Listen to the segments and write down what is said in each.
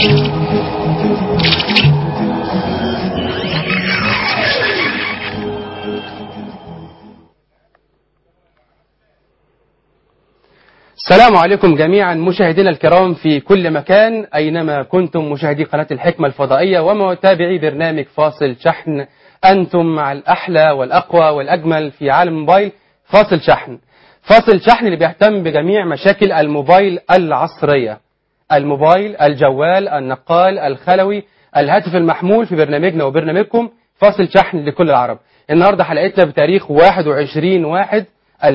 السلام عليكم جميعا مشاهدينا الكرام في كل مكان أينما كنتم مشاهدي قناة الحكمة الفضائية ومتابعي برنامج فاصل شحن أنتم مع الأحلى والأقوى والأجمل في عالم الموبايل فاصل شحن فاصل شحن اللي بيهتم بجميع مشاكل الموبايل العصرية الموبايل الجوال النقال الخلوي الهاتف المحمول في برنامجنا وبرنامجكم فاصل شحن لكل العرب النهاردة حلقتنا بتاريخ 21 واحد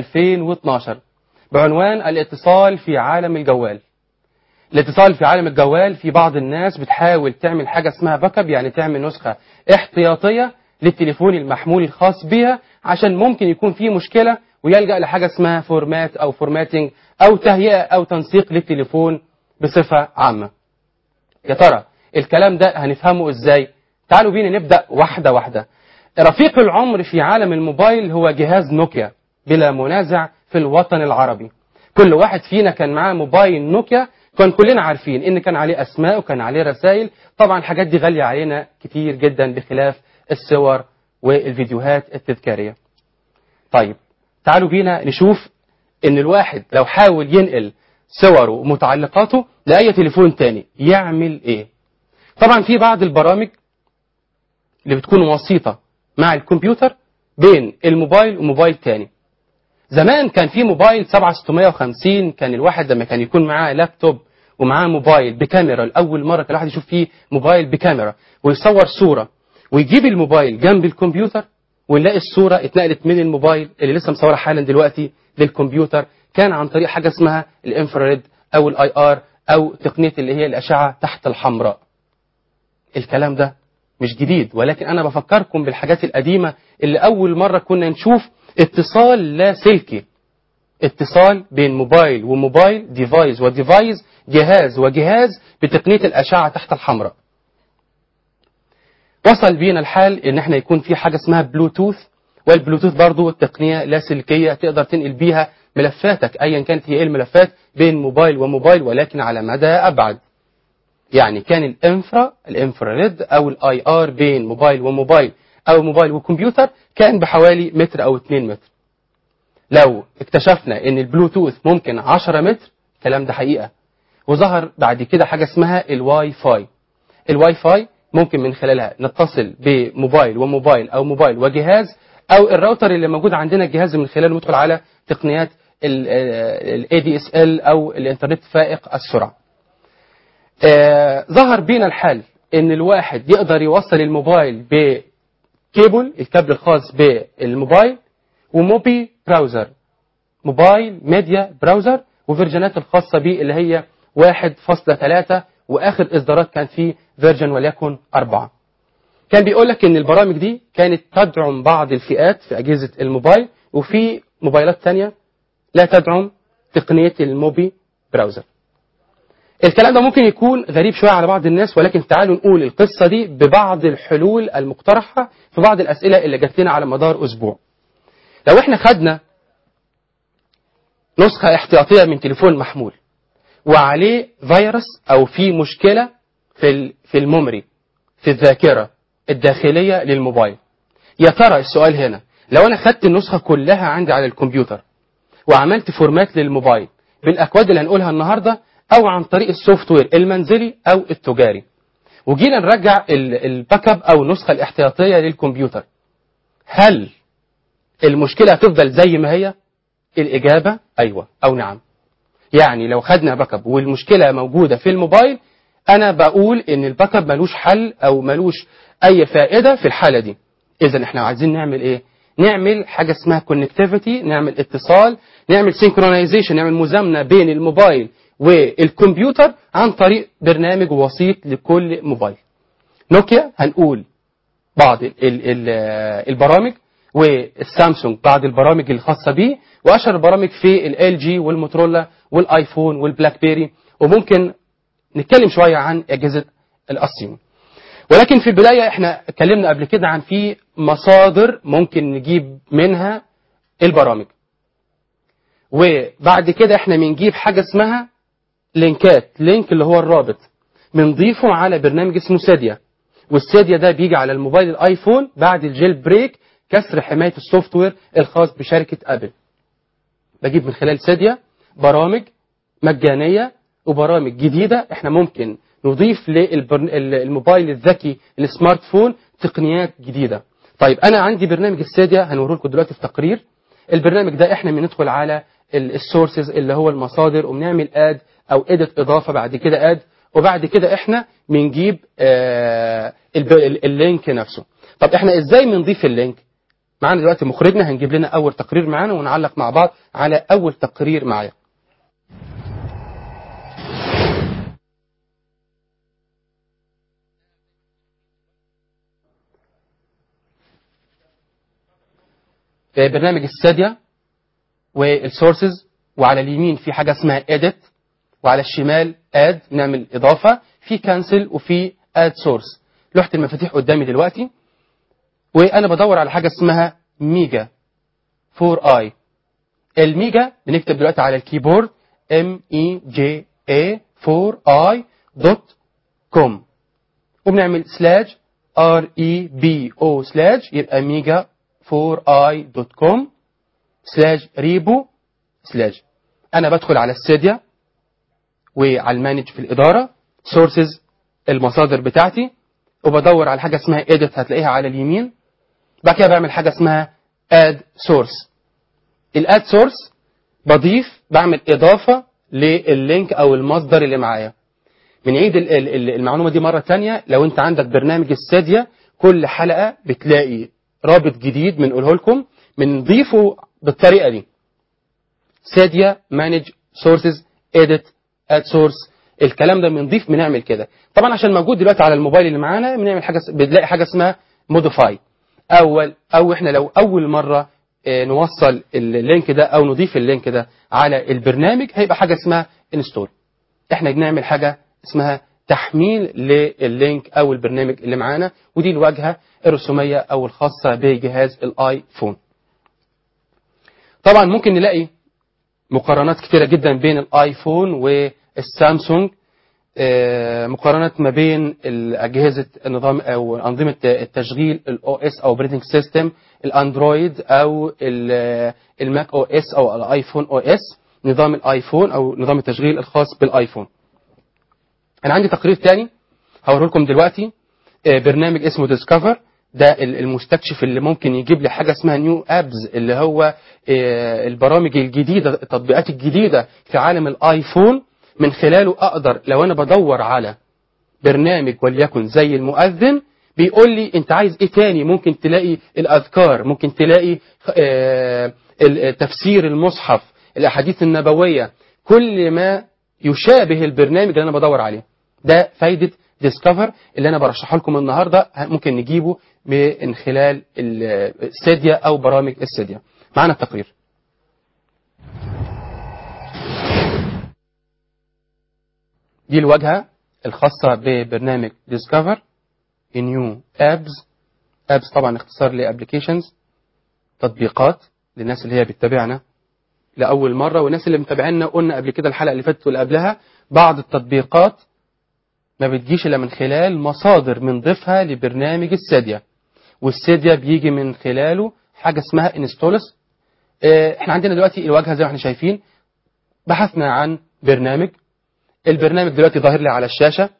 2012 بعنوان الاتصال في عالم الجوال الاتصال في عالم الجوال في بعض الناس بتحاول تعمل حاجة اسمها باك اب يعني تعمل نسخة احتياطية للتليفون المحمول الخاص بها عشان ممكن يكون فيه مشكلة ويلجأ لحاجة اسمها فورمات أو فورماتنج أو تهيئة أو تنسيق للتليفون بصفة عامة يا ترى الكلام ده هنفهمه ازاي تعالوا بينا نبدأ واحدة واحدة رفيق العمر في عالم الموبايل هو جهاز نوكيا بلا منازع في الوطن العربي كل واحد فينا كان معاه موبايل نوكيا كان كلنا عارفين ان كان عليه اسماء وكان عليه رسائل طبعا الحاجات دي غالية علينا كتير جدا بخلاف الصور والفيديوهات التذكارية طيب تعالوا بينا نشوف ان الواحد لو حاول ينقل صوره ومتعلقاته لأي تليفون تاني يعمل ايه طبعا في بعض البرامج اللي بتكون وسيطة مع الكمبيوتر بين الموبايل وموبايل تاني زمان كان في موبايل 7650 كان الواحد لما كان يكون معاه لابتوب ومعاه موبايل بكاميرا لأول مرة كان الواحد يشوف فيه موبايل بكاميرا ويصور صورة ويجيب الموبايل جنب الكمبيوتر ونلاقي الصورة اتنقلت من الموبايل اللي لسه مصورة حالا دلوقتي للكمبيوتر كان عن طريق حاجة اسمها الانفراريد او الاي ار او تقنية اللي هي الاشعة تحت الحمراء الكلام ده مش جديد ولكن انا بفكركم بالحاجات القديمة اللي اول مرة كنا نشوف اتصال لاسلكي اتصال بين موبايل وموبايل ديفايس وديفايس جهاز وجهاز بتقنية الاشعة تحت الحمراء وصل بينا الحال ان احنا يكون في حاجة اسمها بلوتوث والبلوتوث برضو تقنية لاسلكية تقدر تنقل بيها ملفاتك ايا كانت هي ايه الملفات بين موبايل وموبايل ولكن على مدى ابعد يعني كان الانفرا الانفراريد او الاي ار بين موبايل وموبايل او موبايل وكمبيوتر كان بحوالي متر او 2 متر لو اكتشفنا ان البلوتوث ممكن 10 متر الكلام ده حقيقة وظهر بعد كده حاجة اسمها الواي فاي الواي فاي ممكن من خلالها نتصل بموبايل وموبايل او موبايل وجهاز او الراوتر اللي موجود عندنا الجهاز من خلاله ندخل على تقنيات ال ADSL او الانترنت فائق السرعة آه ظهر بينا الحال ان الواحد يقدر يوصل الموبايل بكيبل الكابل الخاص بالموبايل وموبي براوزر موبايل ميديا براوزر وفيرجنات الخاصة به اللي هي 1.3 واخر اصدارات كان فيه فيرجن وليكن 4 كان بيقول لك ان البرامج دي كانت تدعم بعض الفئات في اجهزة الموبايل وفي موبايلات تانية لا تدعم تقنية الموبي براوزر الكلام ده ممكن يكون غريب شوية على بعض الناس ولكن تعالوا نقول القصة دي ببعض الحلول المقترحة في بعض الأسئلة اللي جات لنا على مدار أسبوع لو احنا خدنا نسخة احتياطية من تليفون محمول وعليه فيروس أو في مشكلة في في الميموري في الذاكرة الداخلية للموبايل يا ترى السؤال هنا لو أنا خدت النسخة كلها عندي على الكمبيوتر وعملت فورمات للموبايل بالأكواد اللي هنقولها النهاردة أو عن طريق السوفت وير المنزلي أو التجاري وجينا نرجع الباك اب أو النسخة الاحتياطية للكمبيوتر هل المشكلة هتفضل زي ما هي الإجابة أيوة أو نعم يعني لو خدنا باك اب والمشكلة موجودة في الموبايل أنا بقول إن الباك اب ملوش حل أو ملوش أي فائدة في الحالة دي إذا إحنا عايزين نعمل إيه نعمل حاجة اسمها كونكتيفيتي نعمل اتصال نعمل سينكرونايزيشن نعمل مزامنة بين الموبايل والكمبيوتر عن طريق برنامج وسيط لكل موبايل نوكيا هنقول بعض ال ال البرامج والسامسونج بعض البرامج الخاصة به وأشهر البرامج في ال جي والموتورولا والآيفون والبلاك بيري وممكن نتكلم شوية عن أجهزة الأصين ولكن في البداية احنا اتكلمنا قبل كده عن في مصادر ممكن نجيب منها البرامج وبعد كده احنا بنجيب حاجة اسمها لينكات لينك اللي هو الرابط بنضيفه على برنامج اسمه ساديا والساديا ده بيجي على الموبايل الايفون بعد الجيل بريك كسر حمايه السوفت وير الخاص بشركه ابل بجيب من خلال ساديا برامج مجانيه وبرامج جديده احنا ممكن نضيف للموبايل الذكي السمارت فون تقنيات جديده طيب انا عندي برنامج الساديا هنوريه لكم دلوقتي في تقرير البرنامج ده احنا بندخل على السورسز اللي هو المصادر وبنعمل اد او ادت اضافه بعد كده اد وبعد كده احنا بنجيب آه اللينك نفسه طب احنا ازاي بنضيف اللينك معانا دلوقتي مخرجنا هنجيب لنا اول تقرير معانا ونعلق مع بعض على اول تقرير معايا برنامج الساديا والسورسز وعلى اليمين في حاجه اسمها اديت وعلى الشمال اد نعمل اضافه في كانسل وفي اد سورس لوحه المفاتيح قدامي دلوقتي وانا بدور على حاجه اسمها ميجا 4 اي الميجا بنكتب دلوقتي على الكيبورد ام اي جي اي 4 اي دوت كوم وبنعمل سلاج ار اي بي او سلاج يبقى ميجا 4i.com سلاج ريبو سلاج انا بدخل على السيديا وعلى المانج في الاداره سورسز المصادر بتاعتي وبدور على حاجه اسمها اديت هتلاقيها على اليمين بعد كده بعمل حاجه اسمها اد سورس الاد سورس بضيف بعمل اضافه لللينك او المصدر اللي معايا بنعيد المعلومه دي مره تانية لو انت عندك برنامج الساديا كل حلقه بتلاقي رابط جديد بنقوله لكم بنضيفه بالطريقه دي ساديا مانج سورسز اديت اد سورس الكلام ده بنضيف بنعمل كده طبعا عشان موجود دلوقتي على الموبايل اللي معانا بنعمل حاجه بنلاقي حاجه اسمها موديفاي اول او احنا لو اول مره نوصل اللينك ده او نضيف اللينك ده على البرنامج هيبقى حاجه اسمها انستول احنا بنعمل حاجه اسمها تحميل لللينك او البرنامج اللي معانا ودي الواجهه الرسوميه او الخاصه بجهاز الايفون طبعا ممكن نلاقي مقارنات كتيره جدا بين الايفون والسامسونج مقارنات ما بين اجهزه النظام او انظمه التشغيل الاو اس او اوبريتنج سيستم الاندرويد او الماك او اس او الايفون او اس نظام الايفون او نظام التشغيل الخاص بالايفون انا عندي تقرير تاني هوريه لكم دلوقتي برنامج اسمه ديسكفر ده المستكشف اللي ممكن يجيب لي حاجه اسمها نيو ابز اللي هو البرامج الجديده التطبيقات الجديده في عالم الايفون من خلاله اقدر لو انا بدور على برنامج وليكن زي المؤذن بيقول لي انت عايز ايه تاني ممكن تلاقي الاذكار ممكن تلاقي تفسير المصحف الاحاديث النبويه كل ما يشابه البرنامج اللي انا بدور عليه ده فايده ديسكفر اللي انا برشحه لكم النهارده ممكن نجيبه من خلال الساديا او برامج الساديا معانا التقرير دي الواجهه الخاصه ببرنامج ديسكفر نيو ابز ابز طبعا اختصار لابلكيشنز تطبيقات للناس اللي هي بتتابعنا لاول مره والناس اللي متابعينا قلنا قبل كده الحلقه اللي فاتت واللي قبلها بعض التطبيقات ما بتجيش الا من خلال مصادر بنضيفها لبرنامج الساديا والساديا بيجي من خلاله حاجه اسمها انستولس احنا عندنا دلوقتي الواجهه زي ما احنا شايفين بحثنا عن برنامج البرنامج دلوقتي ظاهر لي على الشاشه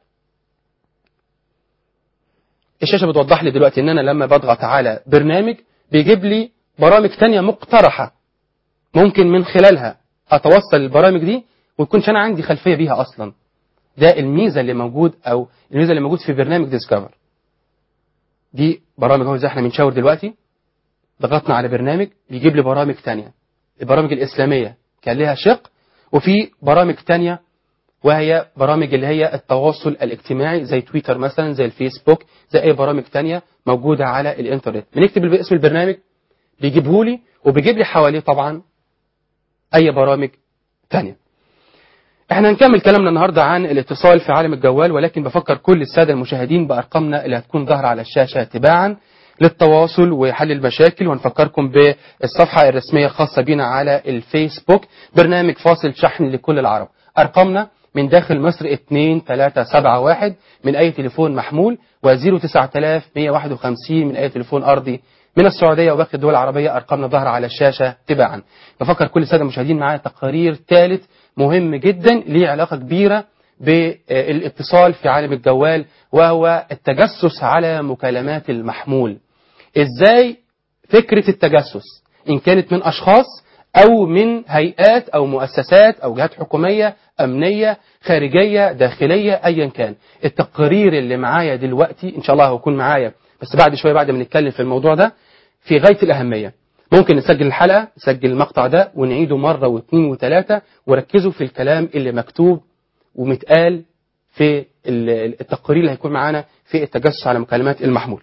الشاشه بتوضح لي دلوقتي ان انا لما بضغط على برنامج بيجيب لي برامج تانية مقترحه ممكن من خلالها اتوصل البرامج دي ويكونش انا عندي خلفيه بيها اصلا ده الميزه اللي موجود او الميزه اللي موجود في برنامج ديسكفر دي برامج اهو زي احنا بنشاور دلوقتي ضغطنا على برنامج بيجيب لي برامج تانية البرامج الاسلاميه كان لها شق وفي برامج تانية وهي برامج اللي هي التواصل الاجتماعي زي تويتر مثلا زي الفيسبوك زي اي برامج تانية موجوده على الانترنت بنكتب اسم البرنامج بيجيبه لي وبيجيب لي حواليه طبعا اي برامج تانية احنا هنكمل كلامنا النهارده عن الاتصال في عالم الجوال ولكن بفكر كل الساده المشاهدين بارقامنا اللي هتكون ظاهره على الشاشه تباعا للتواصل وحل المشاكل وهنفكركم بالصفحه الرسميه الخاصه بينا على الفيسبوك برنامج فاصل شحن لكل العرب ارقامنا من داخل مصر 2371 من أي تليفون محمول و09151 من أي تليفون أرضي من السعودية وباقي الدول العربية أرقامنا ظاهرة على الشاشة تباعا بفكر كل السادة المشاهدين معايا تقرير ثالث مهم جدا ليه علاقة كبيرة بالاتصال في عالم الجوال وهو التجسس على مكالمات المحمول ازاي فكرة التجسس إن كانت من أشخاص أو من هيئات أو مؤسسات أو جهات حكومية أمنية خارجية داخلية أيا كان التقرير اللي معايا دلوقتي إن شاء الله هيكون معايا بس بعد شوية بعد ما نتكلم في الموضوع ده في غاية الأهمية ممكن نسجل الحلقة نسجل المقطع ده ونعيده مرة واثنين وثلاثة وركزوا في الكلام اللي مكتوب ومتقال في التقرير اللي هيكون معانا في التجسس على مكالمات المحمول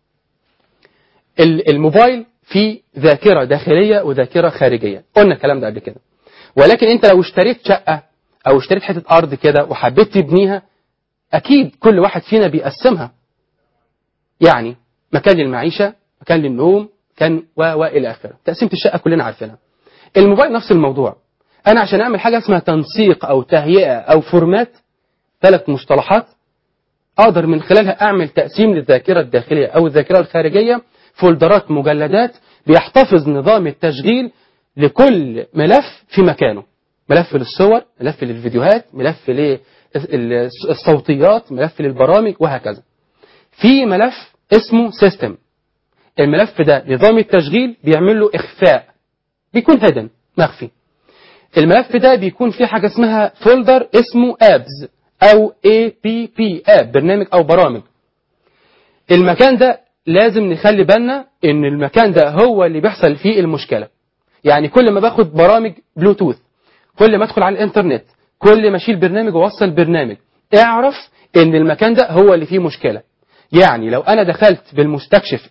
الموبايل فيه ذاكرة داخلية وذاكرة خارجية قلنا الكلام ده قبل كده ولكن انت لو اشتريت شقة او اشتريت حتة ارض كده وحبيت تبنيها اكيد كل واحد فينا بيقسمها يعني مكان للمعيشة مكان للنوم كان و و الى اخره تقسيمة الشقة كلنا عارفينها الموبايل نفس الموضوع انا عشان اعمل حاجة اسمها تنسيق او تهيئة او فورمات ثلاث مصطلحات اقدر من خلالها اعمل تقسيم للذاكرة الداخلية او الذاكرة الخارجية فولدرات مجلدات بيحتفظ نظام التشغيل لكل ملف في مكانه ملف للصور ملف للفيديوهات ملف للصوتيات ملف للبرامج وهكذا في ملف اسمه سيستم الملف ده نظام التشغيل بيعمل له إخفاء بيكون هيدن مخفي الملف ده بيكون فيه حاجة اسمها فولدر اسمه ابز او اي بي بي اب برنامج او برامج المكان ده لازم نخلي بالنا ان المكان ده هو اللي بيحصل فيه المشكلة يعني كل ما باخد برامج بلوتوث كل ما ادخل على الانترنت كل ما اشيل برنامج واوصل برنامج اعرف ان المكان ده هو اللي فيه مشكلة يعني لو انا دخلت بالمستكشف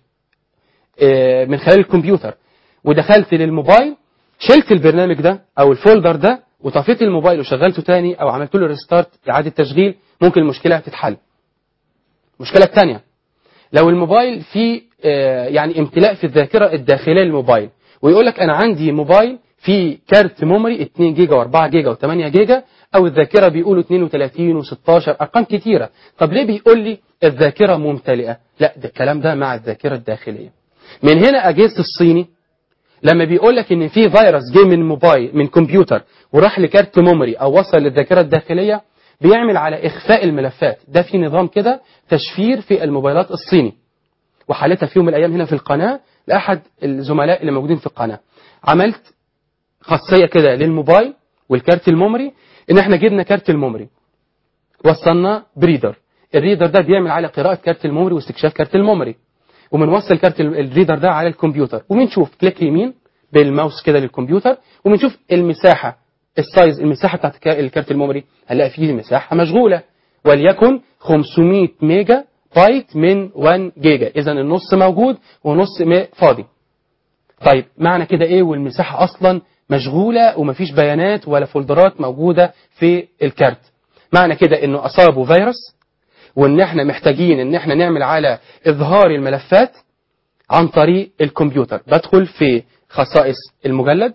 من خلال الكمبيوتر ودخلت للموبايل شلت البرنامج ده او الفولدر ده وطفيت الموبايل وشغلته تاني او عملت له ريستارت اعادة تشغيل ممكن المشكلة تتحل المشكلة الثانية لو الموبايل فيه يعني امتلاء في الذاكرة الداخلية للموبايل ويقول لك أنا عندي موبايل فيه كارت ميموري 2 جيجا و4 جيجا و8 جيجا أو الذاكرة بيقولوا 32 و16 أرقام كتيرة طب ليه بيقول لي الذاكرة ممتلئة لا ده الكلام ده مع الذاكرة الداخلية من هنا أجهزة الصيني لما بيقول لك ان في فيروس جه من موبايل من كمبيوتر وراح لكارت ميموري او وصل للذاكره الداخليه بيعمل على اخفاء الملفات ده في نظام كده تشفير في الموبايلات الصيني وحالتها في يوم من الايام هنا في القناه لاحد الزملاء اللي موجودين في القناه عملت خاصيه كده للموبايل والكارت الميموري ان احنا جبنا كارت الميموري وصلنا بريدر الريدر ده بيعمل على قراءه كارت الميموري واستكشاف كارت الميموري وبنوصل كارت الريدر ده على الكمبيوتر وبنشوف كليك يمين بالماوس كده للكمبيوتر وبنشوف المساحه السايز المساحه بتاعت الكارت الميموري هنلاقي فيه مساحه مشغوله وليكن 500 ميجا بايت من 1 جيجا اذا النص موجود ونص فاضي طيب معنى كده ايه والمساحه اصلا مشغوله ومفيش بيانات ولا فولدرات موجوده في الكارت معنى كده انه اصابه فيروس وان احنا محتاجين ان احنا نعمل على اظهار الملفات عن طريق الكمبيوتر بدخل في خصائص المجلد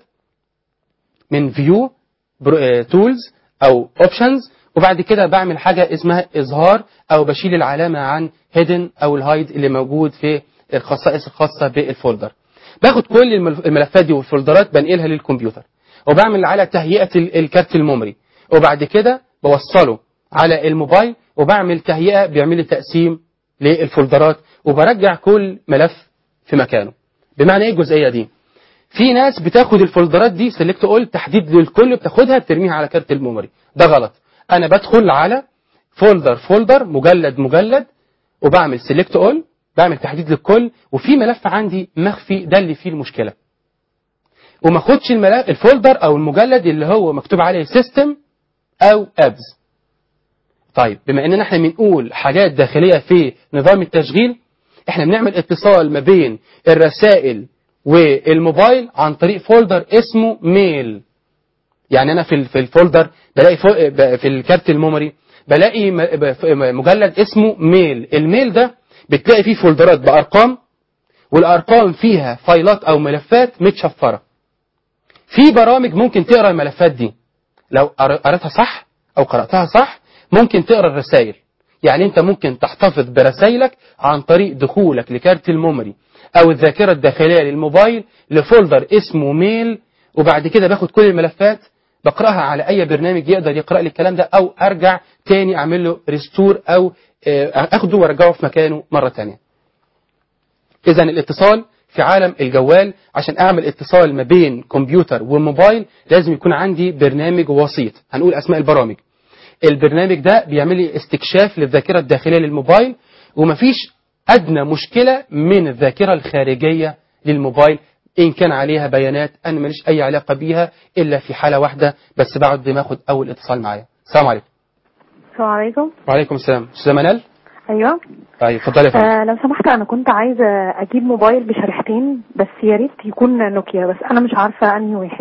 من فيو تولز او اوبشنز وبعد كده بعمل حاجة اسمها اظهار او بشيل العلامة عن هيدن او الهايد اللي موجود في الخصائص الخاصة بالفولدر باخد كل الملفات دي والفولدرات بنقلها للكمبيوتر وبعمل على تهيئة الكارت الميموري وبعد كده بوصله على الموبايل وبعمل تهيئة بيعمل لي تقسيم للفولدرات وبرجع كل ملف في مكانه بمعنى ايه الجزئية دي في ناس بتاخد الفولدرات دي سيلكت اول تحديد للكل بتاخدها بترميها على كارت الميموري ده غلط انا بدخل على فولدر فولدر مجلد مجلد وبعمل سيلكت اول بعمل تحديد للكل وفي ملف عندي مخفي ده اللي فيه المشكله وما اخدش الملف الفولدر او المجلد اللي هو مكتوب عليه سيستم او ابز طيب بما اننا احنا بنقول حاجات داخليه في نظام التشغيل احنا بنعمل اتصال ما بين الرسائل والموبايل عن طريق فولدر اسمه ميل يعني انا في في الفولدر بلاقي في الكارت الميموري بلاقي مجلد اسمه ميل الميل ده بتلاقي فيه فولدرات بارقام والارقام فيها فايلات او ملفات متشفره في برامج ممكن تقرا الملفات دي لو قريتها صح او قراتها صح ممكن تقرا الرسائل يعني انت ممكن تحتفظ برسائلك عن طريق دخولك لكارت الميموري او الذاكره الداخليه للموبايل لفولدر اسمه ميل وبعد كده باخد كل الملفات بقراها على اي برنامج يقدر يقرا لي الكلام ده او ارجع تاني اعمل له ريستور او آه، اخده وارجعه في مكانه مره تانية اذا الاتصال في عالم الجوال عشان اعمل اتصال ما بين كمبيوتر وموبايل لازم يكون عندي برنامج وسيط هنقول اسماء البرامج البرنامج ده بيعمل لي استكشاف للذاكره الداخليه للموبايل ومفيش ادنى مشكله من الذاكره الخارجيه للموبايل ان كان عليها بيانات انا ماليش اي علاقه بيها الا في حاله واحده بس بعد ما اخد اول اتصال معايا السلام عليكم السلام عليكم وعليكم السلام استاذه منال ايوه طيب اتفضلي يا فندم آه لو سمحت انا كنت عايزه اجيب موبايل بشريحتين بس يا ريت يكون نوكيا بس انا مش عارفه انهي واحد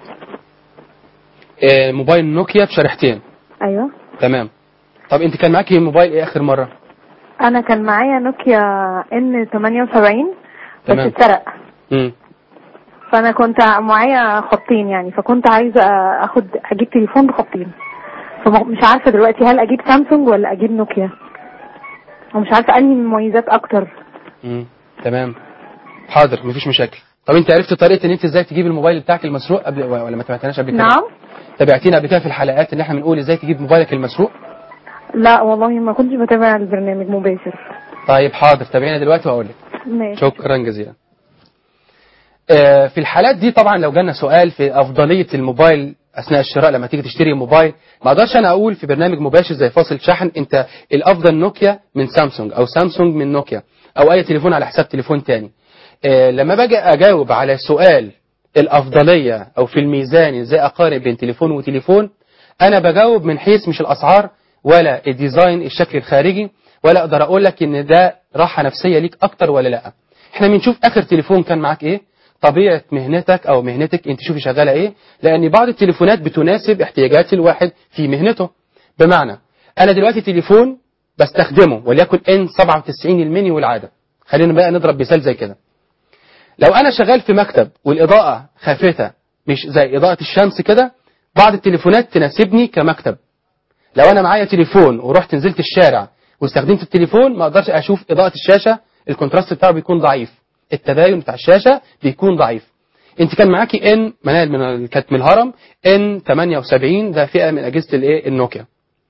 آه موبايل نوكيا بشريحتين ايوه تمام طب انت كان معاكي موبايل ايه اخر مره انا كان معايا نوكيا ان 78 بس تمام. اتسرق امم فانا كنت معايا خطين يعني فكنت عايزه اخد اجيب تليفون بخطين فمش عارفه دلوقتي هل اجيب سامسونج ولا اجيب نوكيا ومش عارفه انهي المميزات اكتر امم تمام حاضر مفيش مشاكل طب انت عرفت طريقه ان انت ازاي تجيب الموبايل بتاعك المسروق قبل ولا ما تابعتناش قبل كده نعم تابعتينا قبل كده في الحلقات ان احنا بنقول ازاي تجيب موبايلك المسروق لا والله ما كنتش بتابع البرنامج مباشر طيب حاضر تابعينا دلوقتي واقول لك ماشي شكرا جزيلا آه، في الحالات دي طبعا لو جالنا سؤال في افضليه الموبايل اثناء الشراء لما تيجي تشتري موبايل ما اقدرش انا اقول في برنامج مباشر زي فاصل شحن انت الافضل نوكيا من سامسونج او سامسونج من نوكيا او اي تليفون على حساب تليفون تاني آه، لما باجي اجاوب على سؤال الافضليه او في الميزان ازاي اقارن بين تليفون وتليفون انا بجاوب من حيث مش الاسعار ولا الديزاين الشكل الخارجي ولا اقدر اقول لك ان ده راحه نفسيه ليك اكتر ولا لا احنا بنشوف اخر تليفون كان معاك ايه طبيعه مهنتك او مهنتك انت شوفي شغاله ايه لان بعض التليفونات بتناسب احتياجات الواحد في مهنته بمعنى انا دلوقتي تليفون بستخدمه وليكن ان 97 الميني والعاده خلينا بقى نضرب مثال زي كده لو انا شغال في مكتب والاضاءه خافته مش زي اضاءه الشمس كده بعض التليفونات تناسبني كمكتب لو انا معايا تليفون ورحت نزلت الشارع واستخدمت التليفون ما اقدرش اشوف اضاءه الشاشه الكونتراست بتاعه بيكون ضعيف التباين بتاع الشاشه بيكون ضعيف انت كان معاكي ان منال من ال- كانت من الهرم ان 78 ده فئه من اجهزه الايه النوكيا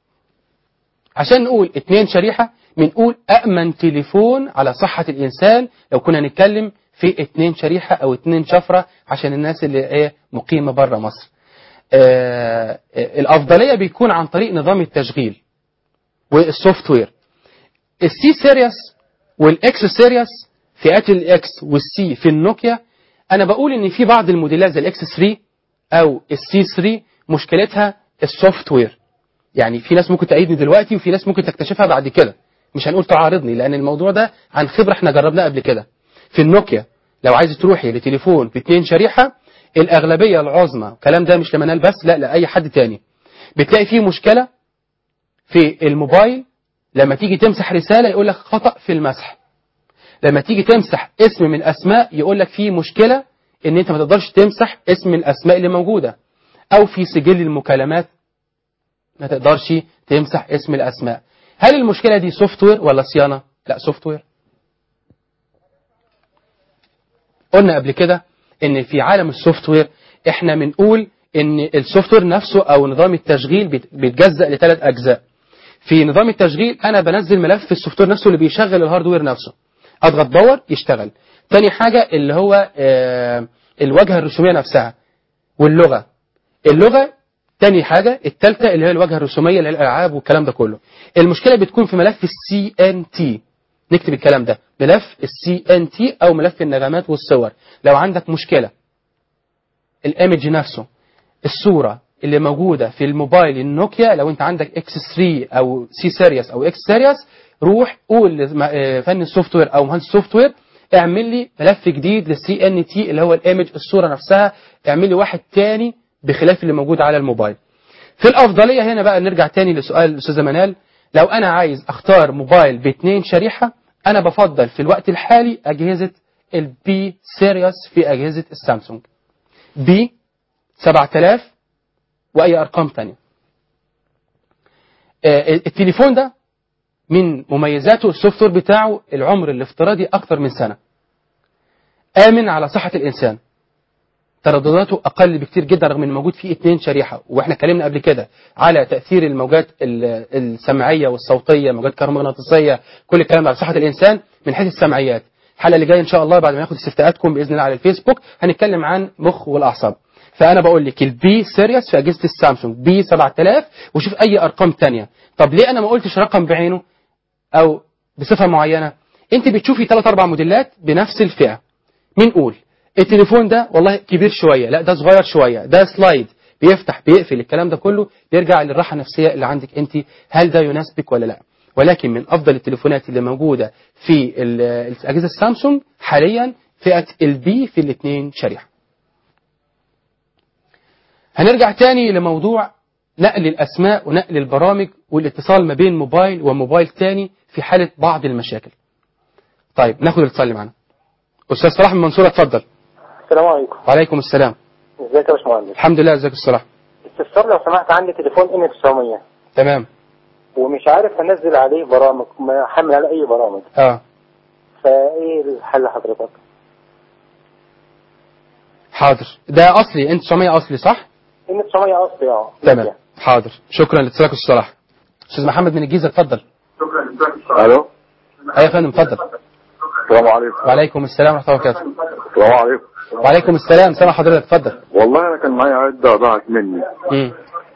عشان نقول اتنين شريحه بنقول امن تليفون على صحه الانسان لو كنا نتكلم في اتنين شريحه او اتنين شفره عشان الناس اللي ايه مقيمه بره مصر آه آه، الافضليه بيكون عن طريق نظام التشغيل والسوفت وير السي سيريس والاكس سيريس فئات الاكس والسي في النوكيا انا بقول ان في بعض الموديلات زي الاكس 3 او السي 3 مشكلتها السوفت وير يعني في ناس ممكن تأيدني دلوقتي وفي ناس ممكن تكتشفها بعد كده مش هنقول تعارضني لان الموضوع ده عن خبره احنا جربناه قبل كده في النوكيا لو عايز تروحي لتليفون باثنين شريحه الاغلبيه العظمى الكلام ده مش لمنال بس لا لاي حد تاني بتلاقي فيه مشكله في الموبايل لما تيجي تمسح رساله يقول لك خطا في المسح لما تيجي تمسح اسم من اسماء يقول لك في مشكله ان انت ما تقدرش تمسح اسم من الاسماء اللي موجوده او في سجل المكالمات ما تقدرش تمسح اسم الاسماء هل المشكله دي سوفت وير ولا صيانه لا سوفت وير قلنا قبل كده ان في عالم السوفت وير احنا بنقول ان السوفت وير نفسه او نظام التشغيل بيت- بيتجزأ لثلاث اجزاء في نظام التشغيل انا بنزل ملف في السوفت وير نفسه اللي بيشغل الهاردوير نفسه اضغط باور يشتغل تاني حاجه اللي هو آه، الواجهه الرسوميه نفسها واللغه اللغه تاني حاجه الثالثه اللي هي الواجهه الرسوميه اللي هي الالعاب والكلام ده كله المشكله بتكون في ملف السي ان تي نكتب الكلام ده ملف السي ان تي او ملف النغمات والصور لو عندك مشكله الايمج نفسه الصوره اللي موجوده في الموبايل النوكيا لو انت عندك اكس 3 او سي سيريس او اكس سيريس روح قول لفن السوفت وير او مهندس السوفت وير اعمل لي ملف جديد للسي ان تي اللي هو الايمج الصوره نفسها اعمل لي واحد تاني بخلاف اللي موجود على الموبايل في الافضليه هنا بقى نرجع تاني لسؤال الاستاذه منال لو انا عايز اختار موبايل باثنين شريحه انا بفضل في الوقت الحالي اجهزه البي سيريس في اجهزه السامسونج بي 7000 واي ارقام تانية آه، التليفون ده من مميزاته السوفت وير بتاعه العمر الافتراضي اكثر من سنه امن على صحه الانسان تردداته اقل بكتير جدا رغم ان موجود فيه اتنين شريحه واحنا اتكلمنا قبل كده على تاثير الموجات ال- السمعيه والصوتيه موجات كهرومغناطيسيه كل الكلام ده على صحه الانسان من حيث السمعيات الحلقه اللي جايه ان شاء الله بعد ما ناخد استفتاءاتكم باذن الله على الفيسبوك هنتكلم عن مخ والاعصاب فانا بقول لك البي سيريس في اجهزه السامسونج بي 7000 وشوف اي ارقام تانية طب ليه انا ما قلتش رقم بعينه او بصفه معينه انت بتشوفي ثلاث اربع موديلات بنفس الفئه بنقول التليفون ده والله كبير شويه لا ده صغير شويه ده سلايد بيفتح بيقفل الكلام ده كله بيرجع للراحه النفسيه اللي عندك انت هل ده يناسبك ولا لا ولكن من افضل التليفونات اللي موجوده في ال- اجهزه السامسونج حاليا فئه البي في الاثنين شريحه هنرجع تاني لموضوع نقل الاسماء ونقل البرامج والاتصال ما بين موبايل وموبايل تاني في حاله بعض المشاكل طيب ناخد الاتصال اللي معانا استاذ صلاح من المنصوره اتفضل السلام عليكم وعليكم السلام ازيك يا باشمهندس الحمد لله ازيك يا صلاح استفسار لو سمحت عندي تليفون ان 900 تمام ومش عارف انزل عليه برامج ما احمل عليه اي برامج اه فايه الحل حضرتك حاضر ده اصلي انت 900 اصلي صح ان 900 اصلي اه تمام حاضر شكرا لاتصالك استاذ صلاح استاذ محمد من الجيزه اتفضل الو ايوه يا فندم اتفضل السلام عليكم وعليكم السلام ورحمه الله وبركاته السلام عليكم وعليكم السلام سامع حضرتك اتفضل والله انا كان معايا عده ضاعت مني امم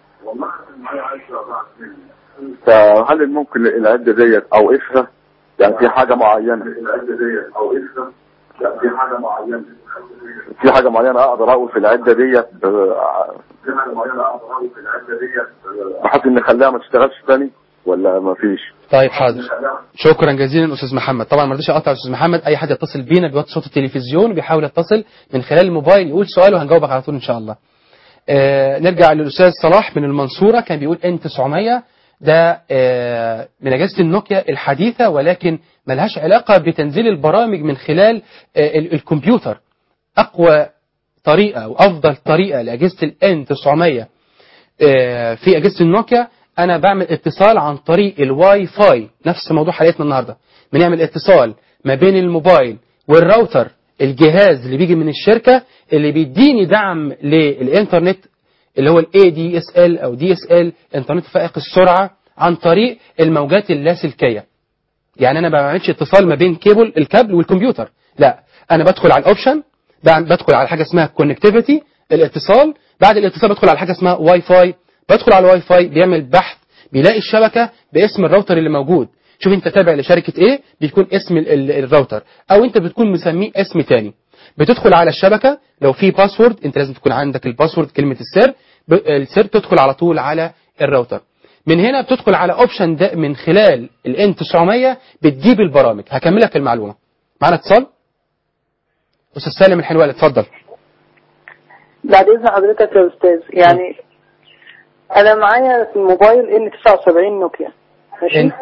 فهل ممكن العده ديت اوقفها يعني في حاجه معينه العده ديت اوقفها يعني في حاجه معينه في حاجه معينه اقدر اوقف العده ديت ب- في حاجه معينه اقدر اوقف العده ديت بحيث ان اخليها ما تشتغلش تاني ولا ما فيش طيب حاضر شكرا جزيلا استاذ محمد طبعا ما رضيش اقطع استاذ محمد اي حد يتصل بينا بيوطي صوت التلفزيون وبيحاول يتصل من خلال الموبايل يقول سؤال وهنجاوبك على طول ان شاء الله آه نرجع للاستاذ صلاح من المنصوره كان بيقول ان 900 ده آه من اجهزه النوكيا الحديثه ولكن ملهاش علاقه بتنزيل البرامج من خلال آه ال- الكمبيوتر اقوى طريقه وافضل طريقه لاجهزه الان 900 آه، في اجهزه النوكيا انا بعمل اتصال عن طريق الواي فاي نفس موضوع حلقتنا النهارده بنعمل اتصال ما بين الموبايل والراوتر الجهاز اللي بيجي من الشركه اللي بيديني دعم للانترنت اللي هو الاي دي اس ال او دي اس ال انترنت فائق السرعه عن طريق الموجات اللاسلكيه يعني انا ما بعملش اتصال ما بين كيبل الكابل والكمبيوتر لا انا بدخل على الاوبشن بعد- بدخل على حاجه اسمها كونكتيفيتي الاتصال بعد الاتصال بدخل على حاجه اسمها واي فاي بدخل على الواي فاي بيعمل بحث بيلاقي الشبكه باسم الراوتر اللي موجود شوف انت تابع لشركه ايه بيكون اسم ال- ال- الراوتر او انت بتكون مسميه اسم تاني بتدخل على الشبكه لو في باسورد انت لازم تكون عندك الباسورد كلمه السر ب- السر تدخل على طول على الراوتر من هنا بتدخل على اوبشن ده من خلال الان 900 بتجيب البرامج هكملك المعلومه معانا اتصال استاذ سالم الحلواني اتفضل بعد اذن حضرتك يا استاذ يعني انا معايا في الموبايل ان 79 نوكيا ماشي إن-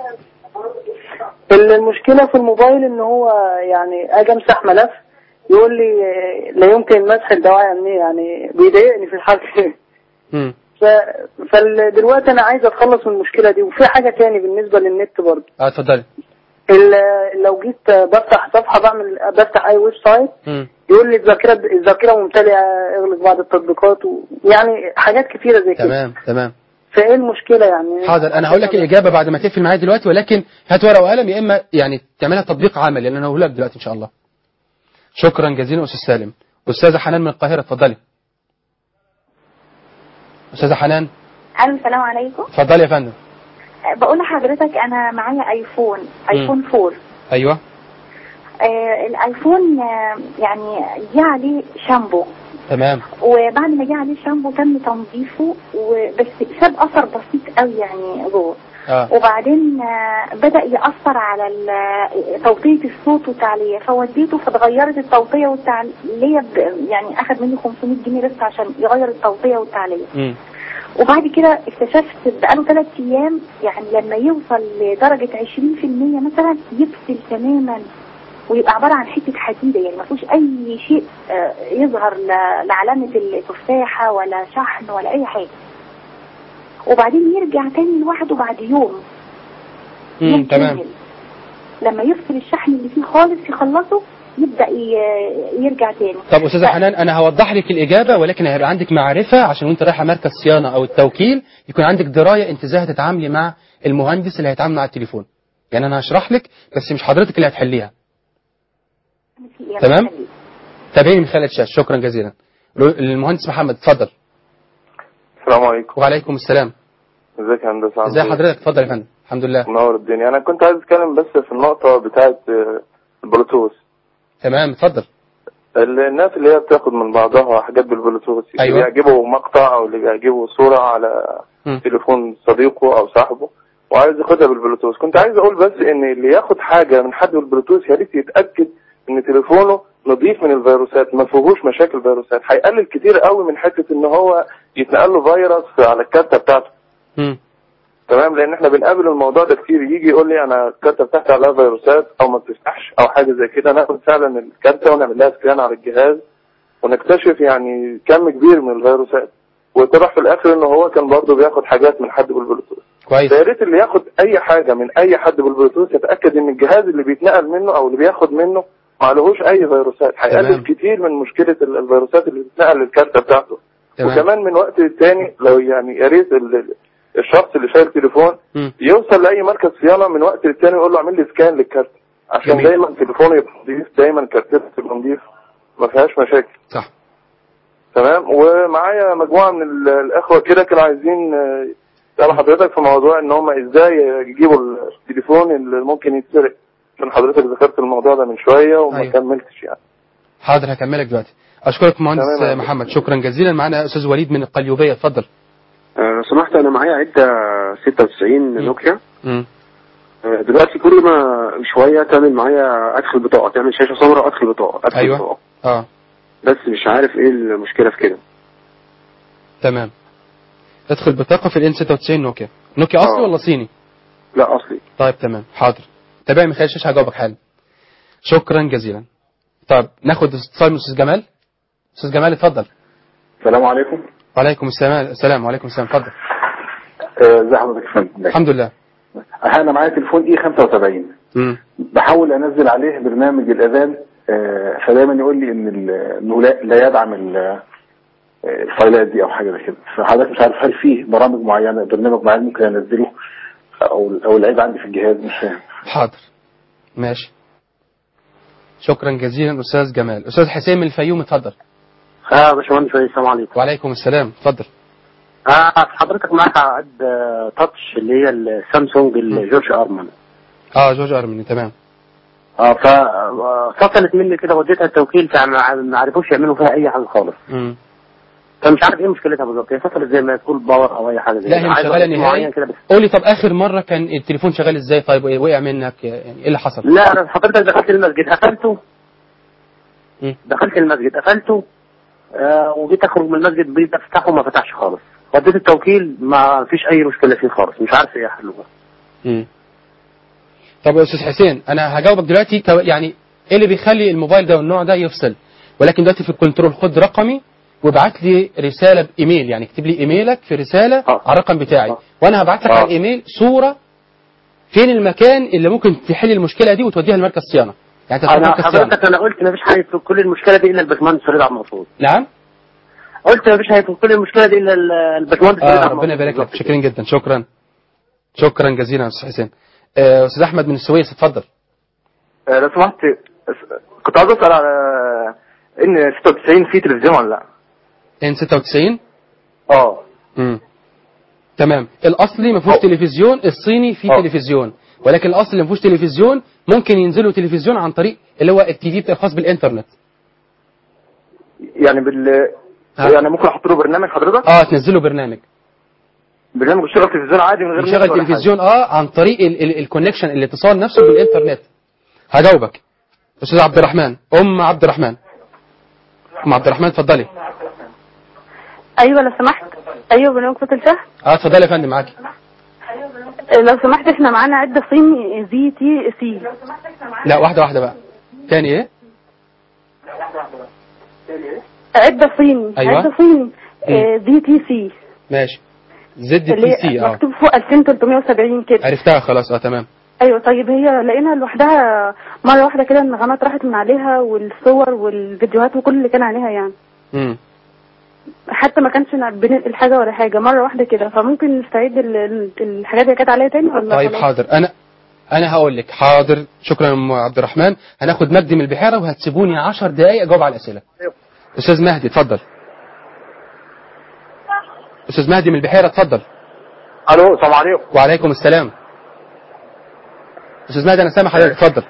المشكله في الموبايل ان هو يعني اجي امسح ملف يقول لي لا يمكن مسح الدواعي امنيه يعني بيضايقني في الحاجه مم. ف... فدلوقتي انا عايز اتخلص من المشكله دي وفي حاجه تاني بالنسبه للنت برضه اه اتفضلي ال- لو جيت بفتح صفحه بعمل بفتح اي ويب سايت مم. يقول لي الذاكره الذاكره ممتلئه اغلق بعض التطبيقات و... يعني حاجات كتيره زي كده تمام تمام فايه المشكله يعني حاضر انا هقول لك الاجابه بعد ما تقفل معايا دلوقتي ولكن هات ورقه وقلم يا اما يعني تعملها تطبيق عملي لان انا هقول لك دلوقتي ان شاء الله شكرا جزيلا استاذ سالم استاذه حنان من القاهره اتفضلي استاذه حنان الو السلام عليكم اتفضلي يا فندم أه، بقول لحضرتك انا معايا ايفون ايفون 4 ايوه آه الايفون آه يعني جه عليه شامبو تمام وبعد ما جه عليه شامبو تم تنظيفه وبس ساب اثر بسيط قوي يعني جوه اه وبعدين آه، بدأ يأثر على ال- توطية الصوت والتعلية فوديته فاتغيرت التوطية والتعلية ب- يعني أخد مني 500 جنيه بس عشان يغير التوطية والتعلية مم. وبعد كده اكتشفت بقاله ثلاث أيام يعني لما يوصل لدرجة 20% مثلا يفصل تماما ويبقى عبارة عن حتة حديدة يعني ما فيهوش أي شيء آه، يظهر ل- لعلامة التفاحة ولا شحن ولا أي حاجة وبعدين يرجع تاني لوحده بعد يوم مم. يوم تمام كامل. لما يفصل الشحن اللي فيه خالص يخلصه يبدا ي- يرجع تاني طب استاذه ف- حنان انا هوضح لك الاجابه ولكن هيبقى عندك معرفه عشان وانت رايحه مركز صيانه او التوكيل يكون عندك درايه انت ازاي هتتعاملي مع المهندس اللي هيتعامل مع التليفون يعني انا هشرح لك بس مش حضرتك اللي هتحليها تمام؟ تابعيني من خلال الشاشه شكرا جزيلا المهندس محمد اتفضل السلام عليكم وعليكم السلام ازيك يا هندسه عامل ازي ايه؟ حضرتك اتفضل يا فندم الحمد لله منور الدنيا انا كنت عايز اتكلم بس في النقطه بتاعه آه، البلوتوث تمام اتفضل ال- الناس اللي هي بتاخد من بعضها حاجات بالبلوتوث أيوة. اللي بيعجبه مقطع او اللي بيعجبه صوره على مم. تليفون صديقه او صاحبه وعايز ياخدها بالبلوتوث كنت عايز اقول بس ان اللي ياخد حاجه من حد بالبلوتوث يا ريت يتاكد ان تليفونه نظيف من الفيروسات ما فيهوش مشاكل فيروسات هيقلل كتير قوي من حته ان هو يتنقل له فيروس على الكارته بتاعته مم. تمام لان احنا بنقابل الموضوع ده كتير يجي يقول لي انا الكارته بتاعتي عليها فيروسات او ما بتفتحش او حاجه زي كده ناخد فعلا الكارته ونعمل لها سكان على الجهاز ونكتشف يعني كم كبير من الفيروسات واتضح في الاخر ان هو كان برضه بياخد حاجات من حد بالبلوتوث كويس فيا ريت اللي ياخد اي حاجه من اي حد بالبلوتوث يتاكد ان الجهاز اللي بيتنقل منه او اللي بياخد منه ما عليهوش اي فيروسات تمام. هيقلل كتير من مشكله ال- الفيروسات اللي بتتنقل للكارته بتاعته تمام وكمان من وقت للتاني لو يعني يا ريت ال- ال- الشخص اللي شايل تليفون مم. يوصل لاي مركز صيانه من وقت للتاني يقول له اعمل لي سكان للكارت عشان جميل. دايما تليفونه يبقى نضيف دايما كارتته تبقى نضيف ما فيهاش مشاكل صح تمام ومعايا مجموعه من ال- الاخوه كده كانوا عايزين آه، يسالوا حضرتك في موضوع ان هم ازاي يجيبوا التليفون اللي ممكن يتسرق عشان حضرتك ذكرت الموضوع ده من شويه وما أيوة. كملتش يعني حاضر هكملك دلوقتي اشكرك مهندس تمام يا محمد شكرا جزيلا معانا استاذ وليد من القليوبيه اتفضل آه، لو سمحت انا معايا عده 96 نوكيا مم. آه، دلوقتي كل ما شويه تعمل معايا ادخل بطاقه تعمل شاشه سمراء ادخل بطاقه ادخل أيوة. بطاقه اه بس مش عارف ايه المشكله في كده تمام ادخل بطاقه في الان 96 نوكيا نوكيا اصلي آه. ولا صيني لا اصلي طيب تمام حاضر تابعني من خلال الشاشه هجاوبك حالا شكرا جزيلا طيب ناخد اتصال من استاذ جمال استاذ جمال اتفضل السلام عليكم وعليكم السلام السلام وعليكم السلام اتفضل آه، ازي حضرتك يا فندم الحمد لله انا معايا تليفون اي 75 مم. بحاول انزل عليه برنامج الاذان آه، فدايما يقول لي ان ال- انه لا, لا يدعم ال- آه، الفايلات دي او حاجه زي كده فحضرتك مش عارف هل فيه برامج معينه برنامج معين ممكن انزله او او العيب عندي في الجهاز مش فاهم حاضر ماشي شكرا جزيلا استاذ جمال استاذ حسين من الفيوم اتفضل اه يا باشمهندس السلام عليكم وعليكم السلام اتفضل اه حضرتك معاك عقد آه، تاتش اللي هي السامسونج الجورج ارمان اه جورج ارمني تمام اه فاتصلت مني كده وديتها التوكيل فما ما عرفوش يعملوا فيها اي حاجه خالص مم. فمش عارف ايه مشكلتها بالظبط هي فصلت زي ما تقول باور او اي حاجه زي لا كده. هي مش عايز شغاله وقت نهائي معين كده بس قولي طب اخر مره كان التليفون شغال ازاي طيب وإيه وقع منك يعني ايه اللي حصل لا انا حضرتك دخلت المسجد قفلته مم. دخلت المسجد قفلته آه وجيت اخرج من المسجد بقيت افتحه ما فتحش خالص وديت التوكيل ما فيش اي مشكله فيه خالص مش عارف ايه حلوها مم. طب يا استاذ حسين انا هجاوبك دلوقتي تو- يعني ايه اللي بيخلي الموبايل ده والنوع ده يفصل ولكن دلوقتي في الكنترول خد رقمي وابعت لي رساله بايميل يعني اكتب لي ايميلك في رساله آه. على الرقم بتاعي آه. وانا هبعت لك آه. على الايميل صوره فين المكان اللي ممكن تحل المشكله دي وتوديها لمركز صيانه يعني انت تروح انا مركز صيانه حضرتك انا قلت ما فيش حاجه في كل المشكله دي الا الباشمهندس فريد عبد المقصود نعم قلت ما فيش حاجه في كل المشكله دي الا ال- الباشمهندس فريد آه عبد ربنا المقصود يبارك لك بالظبط شكرا جدا شكرا شكرا جزيلا يا استاذ حسين آه، استاذ احمد من السويس اتفضل آه، لو سمحت كنت عاوز اسال على ان 96 في تلفزيون ولا لا؟ ان 96 اه امم تمام الاصلي ما فيهوش تلفزيون الصيني فيه أه. تلفزيون ولكن الاصلي اللي ما فيهوش تلفزيون ممكن ينزلوا تلفزيون عن طريق اللي هو التي في الخاص بالانترنت يعني بال ها. يعني ممكن احط له برنامج حضرتك؟ اه تنزلوا برنامج برنامج يشتغل تلفزيون عادي من غير نت يشغل ولا حاجة. تلفزيون اه عن طريق ال- ال- الكونكشن الاتصال نفسه بالانترنت هجاوبك استاذ عبد الرحمن ام عبد الرحمن ام عبد الرحمن اتفضلي ايوه لو سمحت ايوه برنامج صوت الشهر اه اتفضلي يا فندم معاكي لو سمحت احنا معانا عده صيني زي تي سي لا واحده واحده بقى تاني ايه عده صيني أيوة. عده صيني آه، زي تي سي ماشي زد اللي بي هي سي اه مكتوب فوق 2370 كده عرفتها خلاص اه تمام ايوه طيب هي لقينا لوحدها مره واحده كده النغمات راحت من عليها والصور والفيديوهات وكل اللي كان عليها يعني مم. حتى ما كانش بننقل حاجه ولا حاجه مره واحده كده فممكن نستعيد ال- ال- الحاجات اللي كانت عليها تاني ولا طيب خلاص؟ حاضر انا انا هقول لك حاضر شكرا يا ام عبد الرحمن هناخد مجدي من البحيره وهتسيبوني 10 دقائق اجاوب على الاسئله استاذ مهدي اتفضل استاذ مهدي من البحيره اتفضل الو السلام عليكم وعليكم السلام استاذ مهدي انا سامع حضرتك اتفضل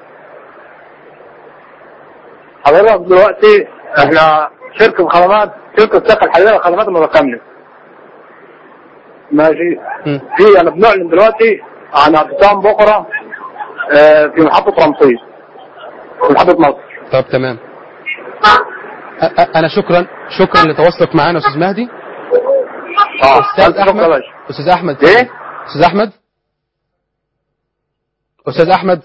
حضرتك دلوقتي احنا شركه خدمات شركه سكن حاليا الخدمات المتكامله ماشي في انا بنعلن دلوقتي عن اعتصام بكره آه، في محطه رمسيس في محطه مصر طب تمام أ- أ- انا شكرا شكرا لتواصلك معانا استاذ مهدي استاذ احمد استاذ احمد ايه استاذ احمد استاذ احمد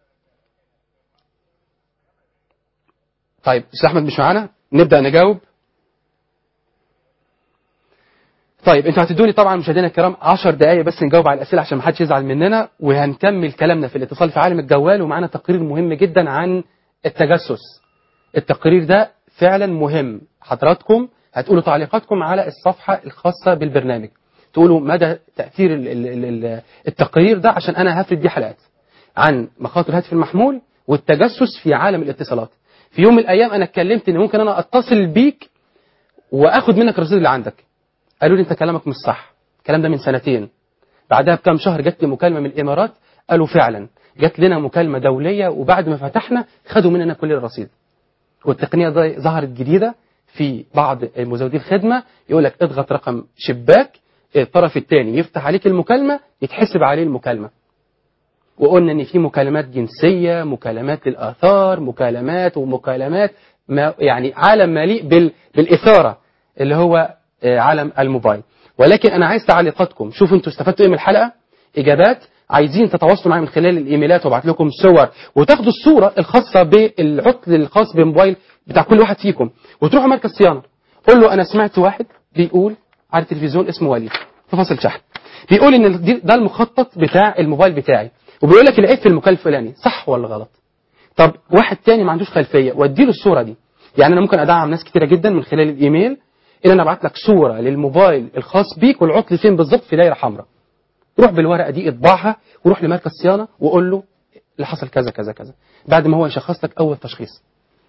طيب استاذ احمد مش معانا نبدا نجاوب طيب انتوا هتدوني طبعا مشاهدينا الكرام 10 دقائق بس نجاوب على الاسئله عشان ما حدش يزعل مننا وهنكمل كلامنا في الاتصال في عالم الجوال ومعانا تقرير مهم جدا عن التجسس التقرير ده فعلا مهم حضراتكم هتقولوا تعليقاتكم على الصفحه الخاصه بالبرنامج تقولوا مدى تاثير ال- ال- ال- ال- التقرير ده عشان انا هفرد دي حلقات عن مخاطر الهاتف المحمول والتجسس في عالم الاتصالات في يوم من الايام انا اتكلمت ان ممكن انا اتصل بيك واخد منك الرصيد اللي عندك قالوا لي انت كلامك مش صح الكلام ده من سنتين بعدها بكام شهر جات لي مكالمه من الامارات قالوا فعلا جات لنا مكالمه دوليه وبعد ما فتحنا خدوا مننا كل الرصيد والتقنيه دي ظهرت جديده في بعض مزودي الخدمه يقول لك اضغط رقم شباك الطرف الثاني يفتح عليك المكالمه يتحسب عليه المكالمه وقلنا ان في مكالمات جنسيه مكالمات للاثار مكالمات ومكالمات ما يعني عالم مليء بال بالاثاره اللي هو آه، عالم الموبايل ولكن انا عايز تعليقاتكم شوفوا انتوا استفدتوا ايه من الحلقه اجابات عايزين تتواصلوا معايا من خلال الايميلات وابعت لكم صور وتاخدوا الصوره الخاصه بالعطل الخاص بموبايل بتاع كل واحد فيكم وتروحوا مركز صيانه قول له انا سمعت واحد بيقول على التلفزيون اسمه وليد في فصل شحن بيقول ان دي- ده المخطط بتاع الموبايل بتاعي وبيقول لك العيب في المكالمه الفلاني صح ولا غلط طب واحد تاني ما عندوش خلفيه واديله الصوره دي يعني انا ممكن ادعم ناس كتيره جدا من خلال الايميل ان انا ابعت لك صوره للموبايل الخاص بيك والعطل فين بالظبط في دايره حمراء روح بالورقه دي اطبعها وروح لمركز صيانه وقول له اللي حصل كذا كذا كذا بعد ما هو يشخص لك اول تشخيص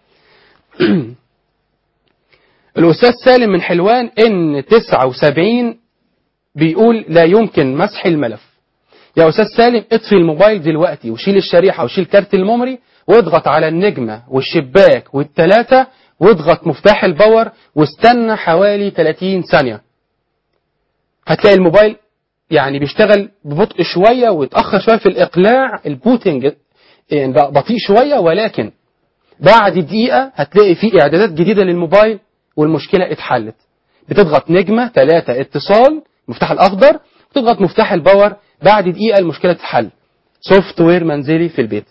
الاستاذ سالم من حلوان ان 79 بيقول لا يمكن مسح الملف يا استاذ سالم اطفي الموبايل دلوقتي وشيل الشريحه وشيل كارت الميموري واضغط على النجمه والشباك والثلاثه واضغط مفتاح الباور واستنى حوالي 30 ثانيه هتلاقي الموبايل يعني بيشتغل ببطء شويه ويتاخر شويه في الاقلاع البوتنج يعني بقى بطيء شويه ولكن بعد دقيقه هتلاقي في اعدادات جديده للموبايل والمشكله اتحلت بتضغط نجمه ثلاثه اتصال المفتاح الاخضر وتضغط مفتاح الباور بعد دقيقه المشكله تتحل سوفت وير منزلي في البيت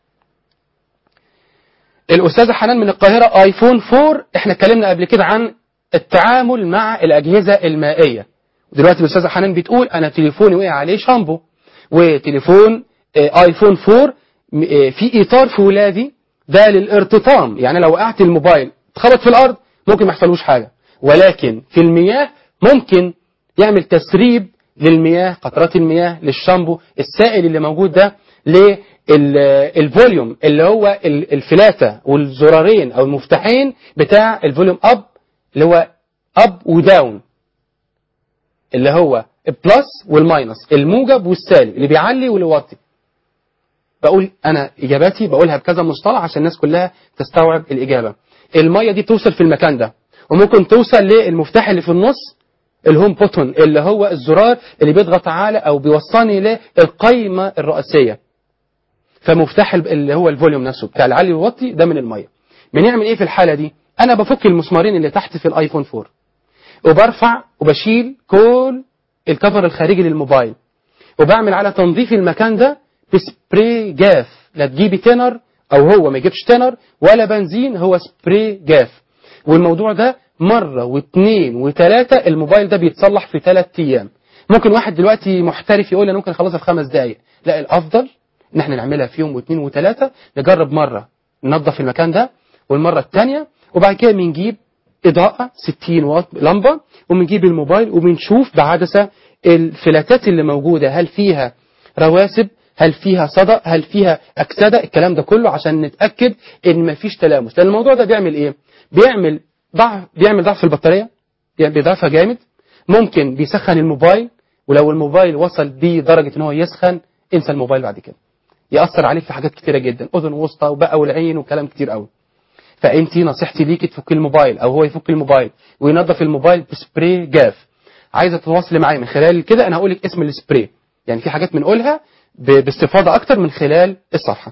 الأستاذة حنان من القاهرة آيفون 4 احنا اتكلمنا قبل كده عن التعامل مع الأجهزة المائية دلوقتي الأستاذة حنان بتقول أنا تليفوني وقع عليه شامبو وتليفون آه، آيفون 4 م- آه، في إطار في ولادي ده للارتطام يعني لو وقعت الموبايل اتخبط في الأرض ممكن ما يحصلوش حاجة ولكن في المياه ممكن يعمل تسريب للمياه قطرات المياه للشامبو السائل اللي موجود ده للفوليوم اللي هو ال- الفلاتة والزرارين او المفتاحين بتاع الفوليوم اب اللي هو اب وداون اللي هو البلس والماينس الموجب والسالب اللي بيعلي واللي يوطي بقول انا اجاباتي بقولها بكذا مصطلح عشان الناس كلها تستوعب الاجابه الميه دي بتوصل في المكان ده وممكن توصل للمفتاح اللي في النص الهوم بوتون اللي هو الزرار اللي بيضغط على او بيوصلني للقايمه الرئيسيه فمفتاح ال- اللي هو الفوليوم نفسه بتاع العلي والوطي ده من الميه بنعمل ايه في الحاله دي انا بفك المسمارين اللي تحت في الايفون 4 وبرفع وبشيل كل الكفر الخارجي للموبايل وبعمل على تنظيف المكان ده بسبراي جاف لا تجيبي تنر او هو ما يجيبش تنر ولا بنزين هو سبراي جاف والموضوع ده مرة واثنين وثلاثة الموبايل ده بيتصلح في ثلاث أيام ممكن واحد دلوقتي محترف يقول أنا ممكن أخلصها في خمس دقايق لا الأفضل إن احنا نعملها في يوم واثنين وثلاثة نجرب مرة ننظف المكان ده والمرة الثانية وبعد كده بنجيب إضاءة 60 واط لمبة وبنجيب الموبايل وبنشوف بعدسة الفلاتات اللي موجودة هل فيها رواسب هل فيها صدى هل فيها أكسدة الكلام ده كله عشان نتأكد إن مفيش تلامس لأن الموضوع ده بيعمل إيه بيعمل ضعف بيعمل ضعف في البطارية يعني بيضعفها جامد ممكن بيسخن الموبايل ولو الموبايل وصل بيه درجة إن هو يسخن انسى الموبايل بعد كده يأثر عليك في حاجات كتيرة جدا أذن وسطى وبقى والعين وكلام كتير قوي فانت نصيحتي ليكي تفك الموبايل او هو يفك الموبايل وينظف الموبايل بسبراي جاف عايزه تتواصلي معايا من خلال كده انا هقول لك اسم السبراي يعني في حاجات بنقولها ب- باستفاضه اكتر من خلال الصفحه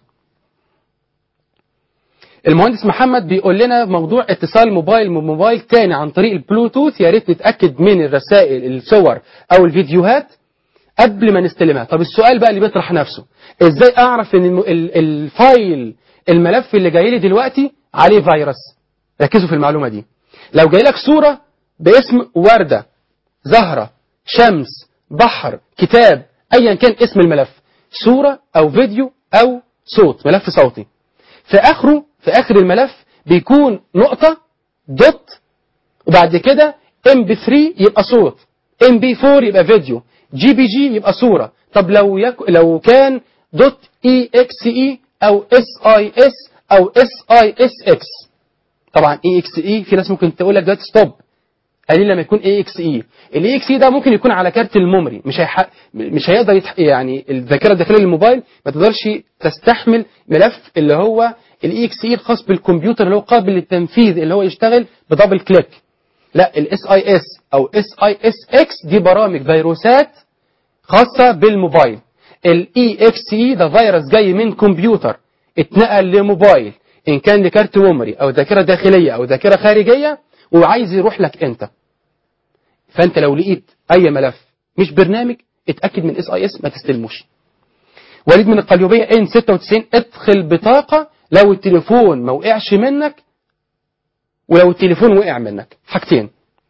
المهندس محمد بيقول لنا موضوع اتصال موبايل من موبايل تاني عن طريق البلوتوث يا ريت نتاكد من الرسائل الصور او الفيديوهات قبل ما نستلمها طب السؤال بقى اللي بيطرح نفسه ازاي اعرف ان الم- ال- الفايل الملف اللي جاي لي دلوقتي عليه فيروس ركزوا في المعلومه دي لو جاي لك صوره باسم ورده زهره شمس بحر كتاب ايا كان اسم الملف صوره او فيديو او صوت ملف صوتي في اخره في اخر الملف بيكون نقطه دوت وبعد كده ام بي 3 يبقى صوت ام بي 4 يبقى فيديو جي بي جي يبقى صوره طب لو يك... لو كان دوت اي اكس اي او اس اي اس او اس اي اس اكس طبعا اي اكس اي في ناس ممكن تقول لك دلوقتي ستوب قليل لما يكون اي اكس اي الاي اكس اي ده ممكن يكون على كارت الميموري مش هيح... مش هيقدر يتح... يعني الذاكره الداخليه للموبايل ما تقدرش تستحمل ملف اللي هو الاي اكس اي الخاص بالكمبيوتر اللي هو قابل للتنفيذ اللي هو يشتغل بدبل كليك لا الاس اي اس او اس اي اس اكس دي برامج فيروسات خاصه بالموبايل الاي اكس اي ده فيروس جاي من كمبيوتر اتنقل لموبايل ان كان لكارت ميموري او ذاكره داخليه او ذاكره خارجيه وعايز يروح لك انت فانت لو لقيت اي ملف مش برنامج اتاكد من اس اي اس ما تستلموش وليد من القليوبيه ان 96 ادخل بطاقه لو التليفون ما وقعش منك ولو التليفون وقع منك حاجتين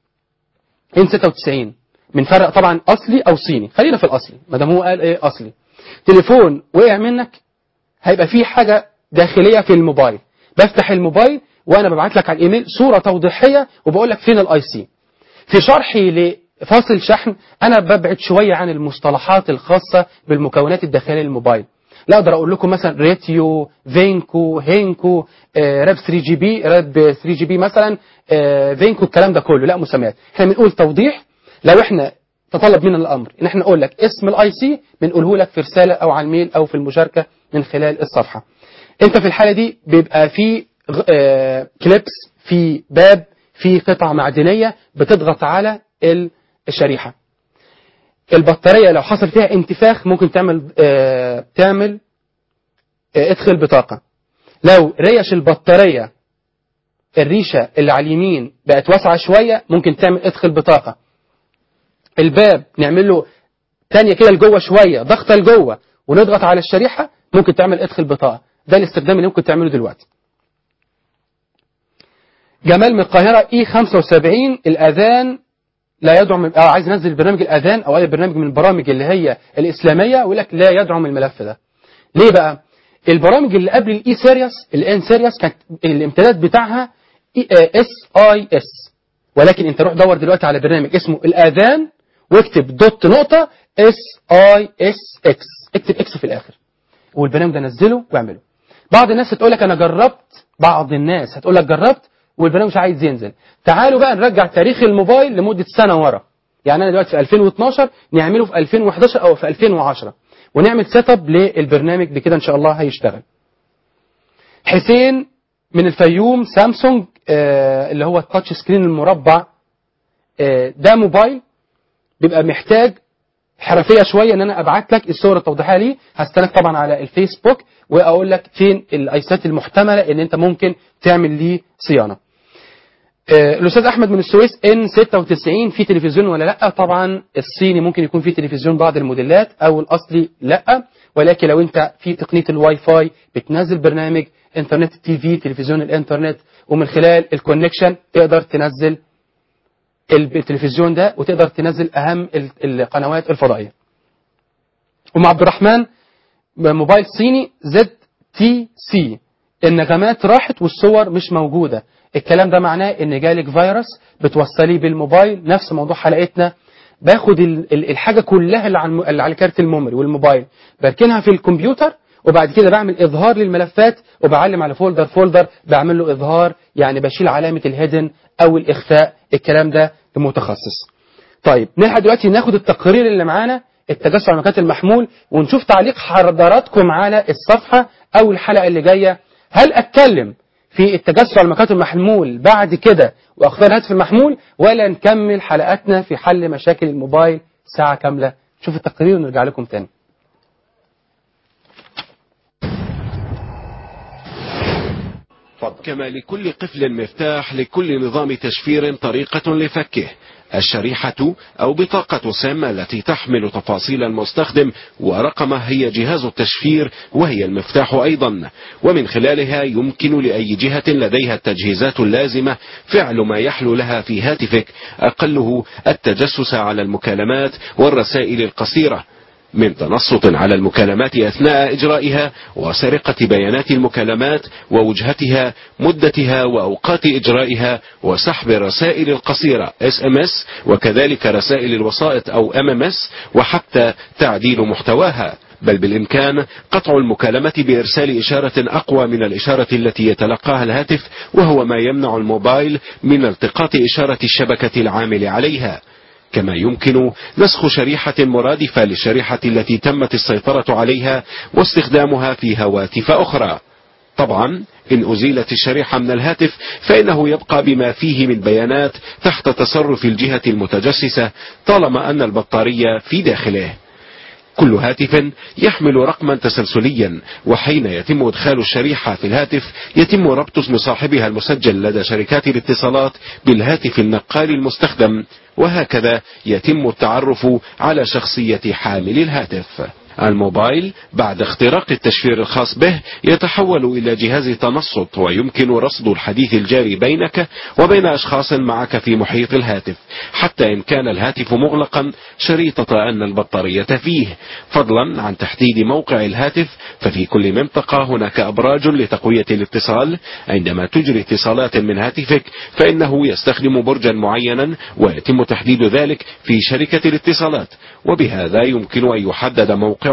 ان 96 بنفرق طبعا اصلي او صيني خلينا في الاصلي ما دام هو قال ايه اصلي تليفون وقع منك هيبقى فيه حاجه داخليه في الموبايل بفتح الموبايل وانا ببعت لك على الايميل صوره توضيحيه وبقول لك فين الاي سي في شرحي لفاصل شحن انا ببعد شويه عن المصطلحات الخاصه بالمكونات الداخليه للموبايل لا اقدر اقول لكم مثلا ريتيو فينكو هينكو آه، راب 3 جي بي راب 3 جي بي مثلا آه، فينكو الكلام ده كله لا مسميات احنا بنقول توضيح لو احنا تطلب منا الامر ان احنا نقول لك اسم الاي سي بنقوله لك في رساله او على الميل او في المشاركه من خلال الصفحه انت في الحاله دي بيبقى في غ- آه، كليبس في باب في قطعه معدنيه بتضغط على ال- الشريحه البطاريه لو حصل فيها انتفاخ ممكن تعمل آه، تعمل آه، ادخل بطاقه لو ريش البطاريه الريشه اللي على اليمين بقت واسعه شويه ممكن تعمل ادخل بطاقه الباب نعمل له تانية كده لجوه شويه ضغطه لجوه ونضغط على الشريحه ممكن تعمل ادخل بطاقه ده الاستخدام اللي ممكن تعمله دلوقتي جمال من القاهره اي 75 الاذان لا يدعم أو عايز ينزل برنامج الاذان او اي برنامج من البرامج اللي هي الاسلاميه ويقول لك لا يدعم الملف ده ليه بقى البرامج اللي قبل الاي سيريس الان سيريس كانت الامتداد بتاعها اس اي اس ولكن انت روح دور دلوقتي على برنامج اسمه الاذان واكتب دوت نقطه اس اي اس اكس اكتب اكس في الاخر والبرنامج ده نزله واعمله بعض الناس هتقول لك انا جربت بعض الناس هتقول لك جربت والبرنامج مش عايز ينزل تعالوا بقى نرجع تاريخ الموبايل لمده سنه ورا يعني انا دلوقتي في 2012 نعمله في 2011 او في 2010 ونعمل سيت اب للبرنامج بكده ان شاء الله هيشتغل حسين من الفيوم سامسونج آه اللي هو التاتش سكرين المربع آه ده موبايل بيبقى محتاج حرفيه شويه ان انا ابعت لك الصور التوضيحيه ليه هستناك طبعا على الفيسبوك واقول لك فين الايسات المحتمله ان انت ممكن تعمل ليه صيانه آه، الاستاذ احمد من السويس ان 96 في تلفزيون ولا لا طبعا الصيني ممكن يكون في تلفزيون بعض الموديلات او الاصلي لا ولكن لو انت في تقنيه الواي فاي بتنزل برنامج انترنت تي في تلفزيون الانترنت ومن خلال الكونكشن تقدر تنزل التلفزيون ده وتقدر تنزل اهم ال- القنوات الفضائيه ام عبد الرحمن موبايل صيني زد تي سي النغمات راحت والصور مش موجودة الكلام ده معناه ان جالك فيروس بتوصليه بالموبايل نفس موضوع حلقتنا باخد ال- ال- الحاجة كلها اللي على الم- اللي على كارت الميموري والموبايل بركنها في الكمبيوتر وبعد كده بعمل اظهار للملفات وبعلم على فولدر فولدر بعمل له اظهار يعني بشيل علامة الهيدن او الاخفاء الكلام ده لمتخصص طيب نلحق دلوقتي ناخد التقرير اللي معانا التجسس على المكات المحمول ونشوف تعليق حضراتكم على الصفحة أو الحلقة اللي جاية هل أتكلم في التجسس على المكات المحمول بعد كده وأختار الهاتف المحمول ولا نكمل حلقاتنا في حل مشاكل الموبايل ساعة كاملة شوف التقرير ونرجع لكم تاني كما لكل قفل مفتاح لكل نظام تشفير طريقة لفكه الشريحة أو بطاقة سم التي تحمل تفاصيل المستخدم ورقمه هي جهاز التشفير وهي المفتاح أيضا ومن خلالها يمكن لأي جهة لديها التجهيزات اللازمة فعل ما يحلو لها في هاتفك أقله التجسس على المكالمات والرسائل القصيرة من تنصت على المكالمات أثناء إجرائها وسرقة بيانات المكالمات ووجهتها مدتها وأوقات إجرائها وسحب الرسائل القصيرة SMS وكذلك رسائل الوسائط أو MMS وحتى تعديل محتواها بل بالإمكان قطع المكالمة بإرسال إشارة أقوى من الإشارة التي يتلقاها الهاتف وهو ما يمنع الموبايل من التقاط إشارة الشبكة العامل عليها كما يمكن نسخ شريحة مرادفة للشريحة التي تمت السيطرة عليها واستخدامها في هواتف أخرى طبعا إن أزيلت الشريحة من الهاتف فإنه يبقى بما فيه من بيانات تحت تصرف الجهة المتجسسة طالما أن البطارية في داخله كل هاتف يحمل رقما تسلسليا وحين يتم إدخال الشريحة في الهاتف يتم ربط اسم صاحبها المسجل لدى شركات الاتصالات بالهاتف النقال المستخدم وهكذا يتم التعرف على شخصية حامل الهاتف الموبايل بعد اختراق التشفير الخاص به يتحول إلى جهاز تنصت ويمكن رصد الحديث الجاري بينك وبين أشخاص معك في محيط الهاتف حتى إن كان الهاتف مغلقا شريطة أن البطارية فيه فضلا عن تحديد موقع الهاتف ففي كل منطقة هناك أبراج لتقوية الاتصال عندما تجري اتصالات من هاتفك فإنه يستخدم برجا معينا ويتم تحديد ذلك في شركة الاتصالات وبهذا يمكن أن يحدد موقعك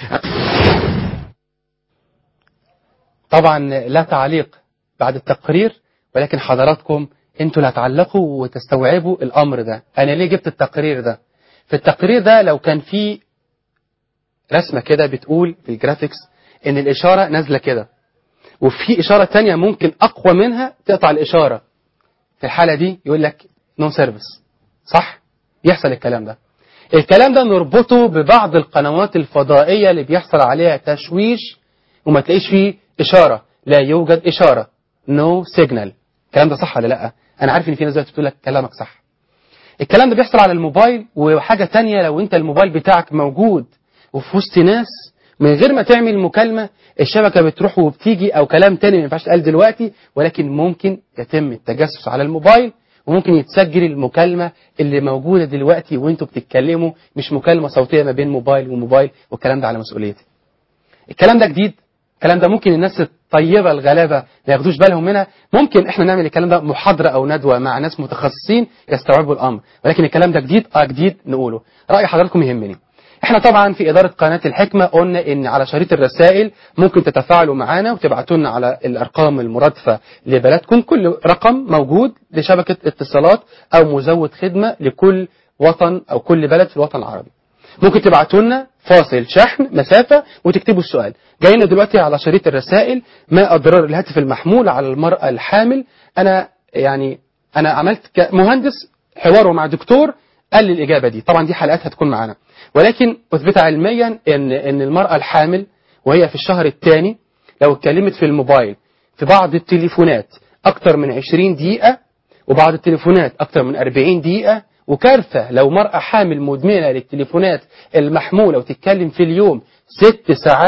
طبعا لا تعليق بعد التقرير ولكن حضراتكم انتوا اللي هتعلقوا وتستوعبوا الامر ده انا ليه جبت التقرير ده في التقرير ده لو كان في رسمة كده بتقول في الجرافيكس ان الاشارة نازلة كده وفي اشارة تانية ممكن اقوى منها تقطع الاشارة في الحالة دي يقول لك نو سيرفيس صح يحصل الكلام ده الكلام ده نربطه ببعض القنوات الفضائية اللي بيحصل عليها تشويش وما تلاقيش فيه إشارة لا يوجد إشارة نو no سيجنال الكلام ده صح ولا لا أنا عارف إن في ناس دلوقتي بتقول لك كلامك صح الكلام ده بيحصل على الموبايل وحاجة تانية لو أنت الموبايل بتاعك موجود وفي وسط ناس من غير ما تعمل مكالمة الشبكة بتروح وبتيجي أو كلام تاني ما ينفعش تقال دلوقتي ولكن ممكن يتم التجسس على الموبايل وممكن يتسجل المكالمة اللي موجودة دلوقتي وانتوا بتتكلموا مش مكالمة صوتية ما بين موبايل وموبايل والكلام ده على مسؤوليتي الكلام ده جديد الكلام ده ممكن الناس الطيبة الغلابة ما ياخدوش بالهم منها ممكن احنا نعمل الكلام ده محاضرة او ندوة مع ناس متخصصين يستوعبوا الامر ولكن الكلام ده جديد اه جديد نقوله رأي حضراتكم يهمني احنا طبعا في إدارة قناة الحكمة قلنا ان على شريط الرسائل ممكن تتفاعلوا معانا وتبعتوا لنا على الارقام المرادفة لبلدكم كل رقم موجود لشبكة اتصالات او مزود خدمة لكل وطن او كل بلد في الوطن العربي ممكن تبعتوا لنا فاصل شحن مسافة وتكتبوا السؤال جاينا دلوقتي على شريط الرسائل ما أضرار الهاتف المحمول على المرأة الحامل أنا يعني أنا عملت كمهندس حواره مع دكتور قال لي الإجابة دي طبعا دي حلقات هتكون معانا ولكن أثبت علميا إن إن المرأة الحامل وهي في الشهر الثاني لو اتكلمت في الموبايل في بعض التليفونات أكتر من 20 دقيقة وبعض التليفونات أكتر من 40 دقيقة وكارثة لو مرأة حامل مدمنة للتليفونات المحمولة وتتكلم في اليوم ست ساعات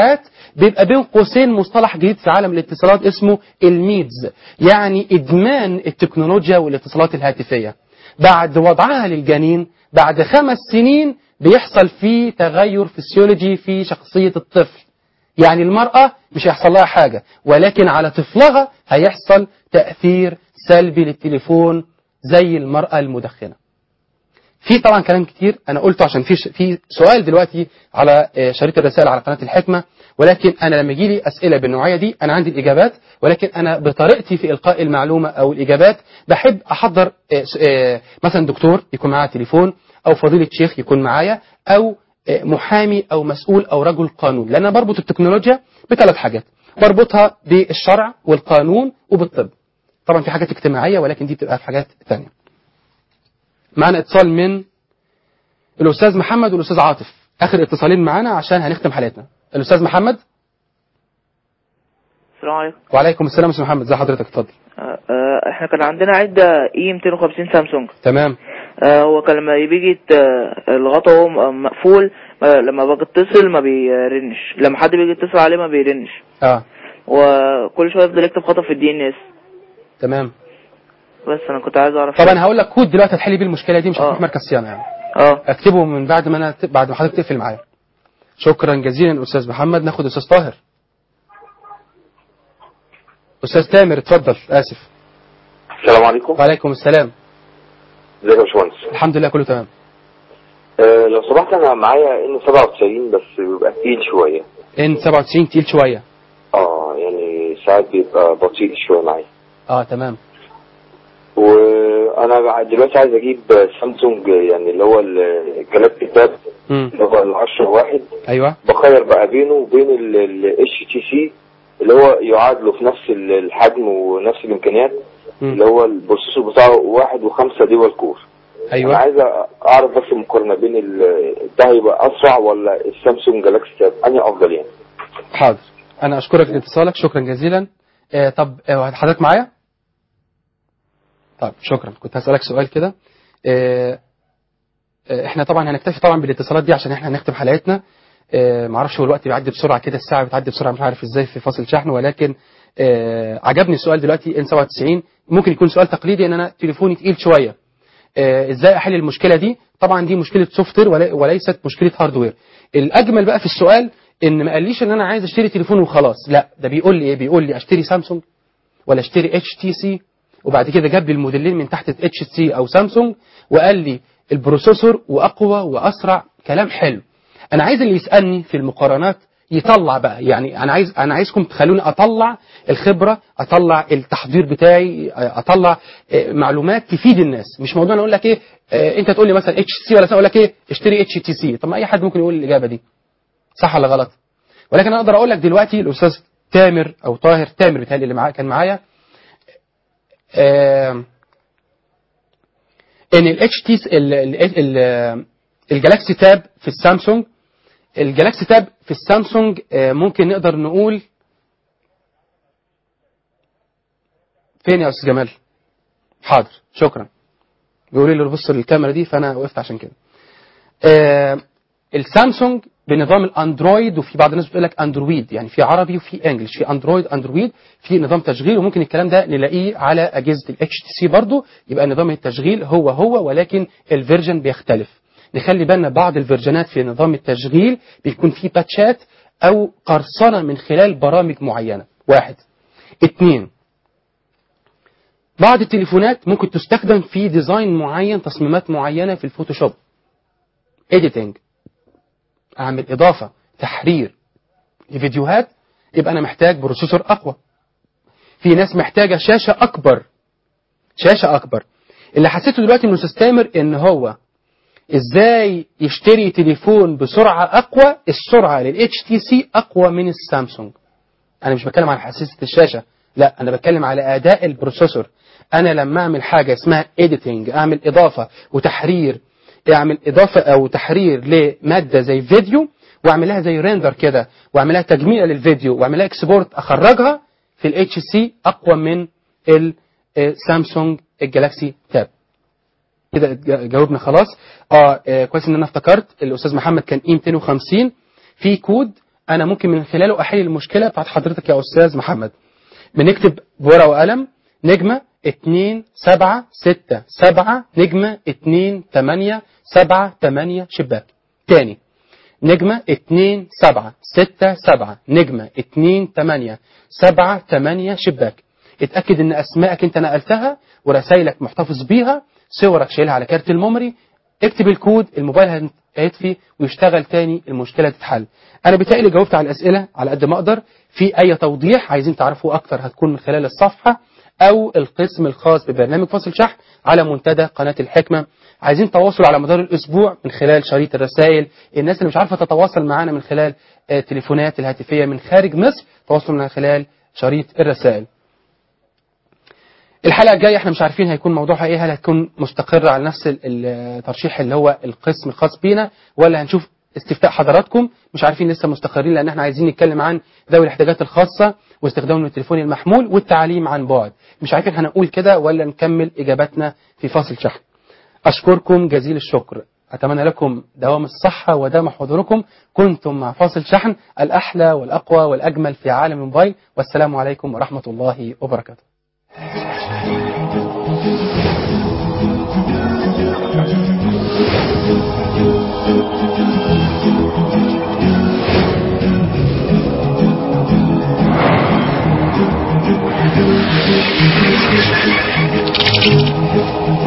بيبقى بين قوسين مصطلح جديد في عالم الاتصالات اسمه الميدز يعني ادمان التكنولوجيا والاتصالات الهاتفيه بعد وضعها للجنين بعد خمس سنين بيحصل فيه تغير فسيولوجي في شخصيه الطفل يعني المرأة مش هيحصل لها حاجة ولكن على طفلها هيحصل تأثير سلبي للتليفون زي المرأة المدخنة في طبعا كلام كتير انا قلته عشان في في سؤال دلوقتي على آه، شريط الرسائل على قناه الحكمه ولكن انا لما يجي لي اسئله بالنوعيه دي انا عندي الاجابات ولكن انا بطريقتي في القاء المعلومه او الاجابات بحب احضر آه، س- آه، مثلا دكتور يكون معاه تليفون او فضيله شيخ يكون معايا او آه، محامي او مسؤول او رجل قانون لان انا بربط التكنولوجيا بثلاث حاجات بربطها بالشرع والقانون وبالطب طبعا في حاجات اجتماعيه ولكن دي بتبقى في حاجات ثانيه معانا اتصال من الاستاذ محمد والاستاذ عاطف اخر اتصالين معانا عشان هنختم حلقتنا الاستاذ محمد السلام عليكم وعليكم السلام يا استاذ محمد ازي حضرتك اتفضل آه، آه، احنا كان عندنا عدة اي 250 سامسونج تمام آه، هو كان لما بيجي يت- آه، الغطا هو م- مقفول ما- لما باجي اتصل ما بيرنش لما حد بيجي يتصل عليه ما بيرنش اه وكل شويه يفضل يكتب خطأ في الدي ان اس تمام بس انا كنت عايز اعرف طب انا هقول لك كود دلوقتي هتحل بيه المشكله دي مش هتروح مركز صيانه يعني اه اكتبه من بعد ما انا بعد ما حضرتك تقفل معايا شكرا جزيلا استاذ محمد ناخد استاذ طاهر استاذ تامر اتفضل اسف السلام عليكم وعليكم السلام ازيك يا باشمهندس الحمد لله كله تمام أه لو سمحت انا معايا ان 97 بس بيبقى تقيل شويه ان 97 تقيل شويه اه يعني ساعات بيبقى بطيء شويه معايا اه تمام وانا دلوقتي عايز اجيب سامسونج يعني اللي هو الجلاكسي تاب مم. اللي هو ال 10 واحد ايوه بخير بقى بينه وبين الاتش تي سي اللي هو يعادله في نفس ال- الحجم ونفس الامكانيات مم. اللي هو البروسيسور بتاعه واحد وخمسة دول كور انا ايوه عايز اعرف بس المقارنه بين ال- ده هيبقى اسرع ولا السامسونج جالاكسي تاب انهي افضل يعني حاضر انا اشكرك لاتصالك شكرا جزيلا آه طب آه حضرتك معايا طب شكرا كنت هسألك سؤال كده آه آه احنا طبعا هنكتفي طبعا بالاتصالات دي عشان احنا هنختم حلقتنا آه معرفش هو الوقت بيعدي بسرعه كده الساعه بتعدي بسرعه مش عارف ازاي في فاصل شحن ولكن آه عجبني السؤال دلوقتي ان 97 ممكن يكون سؤال تقليدي ان انا تليفوني تقيل شويه آه ازاي احل المشكله دي طبعا دي مشكله سوفت وير ولي- وليست مشكله هاردوير الاجمل بقى في السؤال ان ما قاليش ان انا عايز اشتري تليفون وخلاص لا ده بيقول لي ايه بيقول لي اشتري سامسونج ولا اشتري اتش تي سي وبعد كده جاب لي الموديلين من تحت اتش سي او سامسونج وقال لي البروسيسور واقوى واسرع كلام حلو انا عايز اللي يسالني في المقارنات يطلع بقى يعني انا عايز انا عايزكم تخلوني اطلع الخبره اطلع التحضير بتاعي اطلع آه، معلومات تفيد الناس مش موضوع انا اقول لك ايه آه، انت تقول لي مثلا اتش سي ولا اقول لك ايه اشتري اتش تي سي طب ما اي حد ممكن يقول الاجابه دي صح ولا غلط ولكن انا اقدر اقول لك دلوقتي الاستاذ تامر او طاهر تامر بيتهيألي اللي معايا كان معايا آه، ان الاتش تي الجالاكسي تاب في السامسونج الجالاكسي تاب في السامسونج آه، ممكن نقدر نقول فين يا استاذ جمال حاضر شكرا بيقولوا لي بص للكاميرا دي فانا وقفت عشان كده آه، السامسونج بنظام الاندرويد وفي بعض الناس بتقول لك اندرويد يعني في عربي وفي انجلش في اندرويد اندرويد في نظام تشغيل وممكن الكلام ده نلاقيه على اجهزه الاتش تي سي برضه يبقى نظام التشغيل هو هو ولكن الفيرجن بيختلف نخلي بالنا بعض الفيرجنات في نظام التشغيل بيكون فيه باتشات او قرصنه من خلال برامج معينه واحد اتنين بعض التليفونات ممكن تستخدم في ديزاين معين تصميمات معينه في الفوتوشوب اديتنج اعمل اضافه تحرير لفيديوهات يبقى انا محتاج بروسيسور اقوى في ناس محتاجه شاشه اكبر شاشه اكبر اللي حسيته دلوقتي من استاذ تامر ان هو ازاي يشتري تليفون بسرعه اقوى السرعه للاتش تي سي اقوى من السامسونج انا مش بتكلم على حساسيه الشاشه لا انا بتكلم على اداء البروسيسور انا لما اعمل حاجه اسمها اديتنج اعمل اضافه وتحرير اعمل اضافه او تحرير لماده زي فيديو واعملها زي ريندر كده واعملها تجميع للفيديو واعملها اكسبورت اخرجها في الاتش سي اقوى من السامسونج الجالاكسي تاب كده جاوبنا خلاص اه آه، كويس ان انا افتكرت الاستاذ محمد كان اي 250 في كود انا ممكن من خلاله احل المشكله بتاعت حضرتك يا استاذ محمد بنكتب بورقه وقلم نجمه 2 7 6 7 نجمه 2 8 7 8 شباك تاني نجمة 2 7 6 7 نجمة 2 8 7 8 شباك اتأكد ان اسمائك انت نقلتها ورسائلك محتفظ بيها صورك شايلها على كارت الميموري اكتب الكود الموبايل هيطفي ويشتغل تاني المشكلة تتحل انا بتقلي جاوبت على الاسئلة على قد ما اقدر في اي توضيح عايزين تعرفوا اكتر هتكون من خلال الصفحة او القسم الخاص ببرنامج فاصل شحن على منتدى قناة الحكمة عايزين تواصل على مدار الاسبوع من خلال شريط الرسائل الناس اللي مش عارفة تتواصل معانا من خلال آه، تليفونات الهاتفية من خارج مصر تواصلوا من خلال شريط الرسائل الحلقة الجاية احنا مش عارفين هيكون موضوعها ايه هل هتكون مستقرة على نفس ال- الترشيح اللي هو القسم الخاص بينا ولا هنشوف استفتاء حضراتكم مش عارفين لسه مستقرين لان احنا عايزين نتكلم عن ذوي الاحتياجات الخاصة واستخدام التليفون المحمول والتعليم عن بعد مش عارفين هنقول كده ولا نكمل اجاباتنا في فاصل شحن اشكركم جزيل الشكر اتمنى لكم دوام الصحة ودام حضوركم كنتم مع فاصل شحن الاحلى والاقوى والاجمل في عالم الموبايل والسلام عليكم ورحمة الله وبركاته Thank you.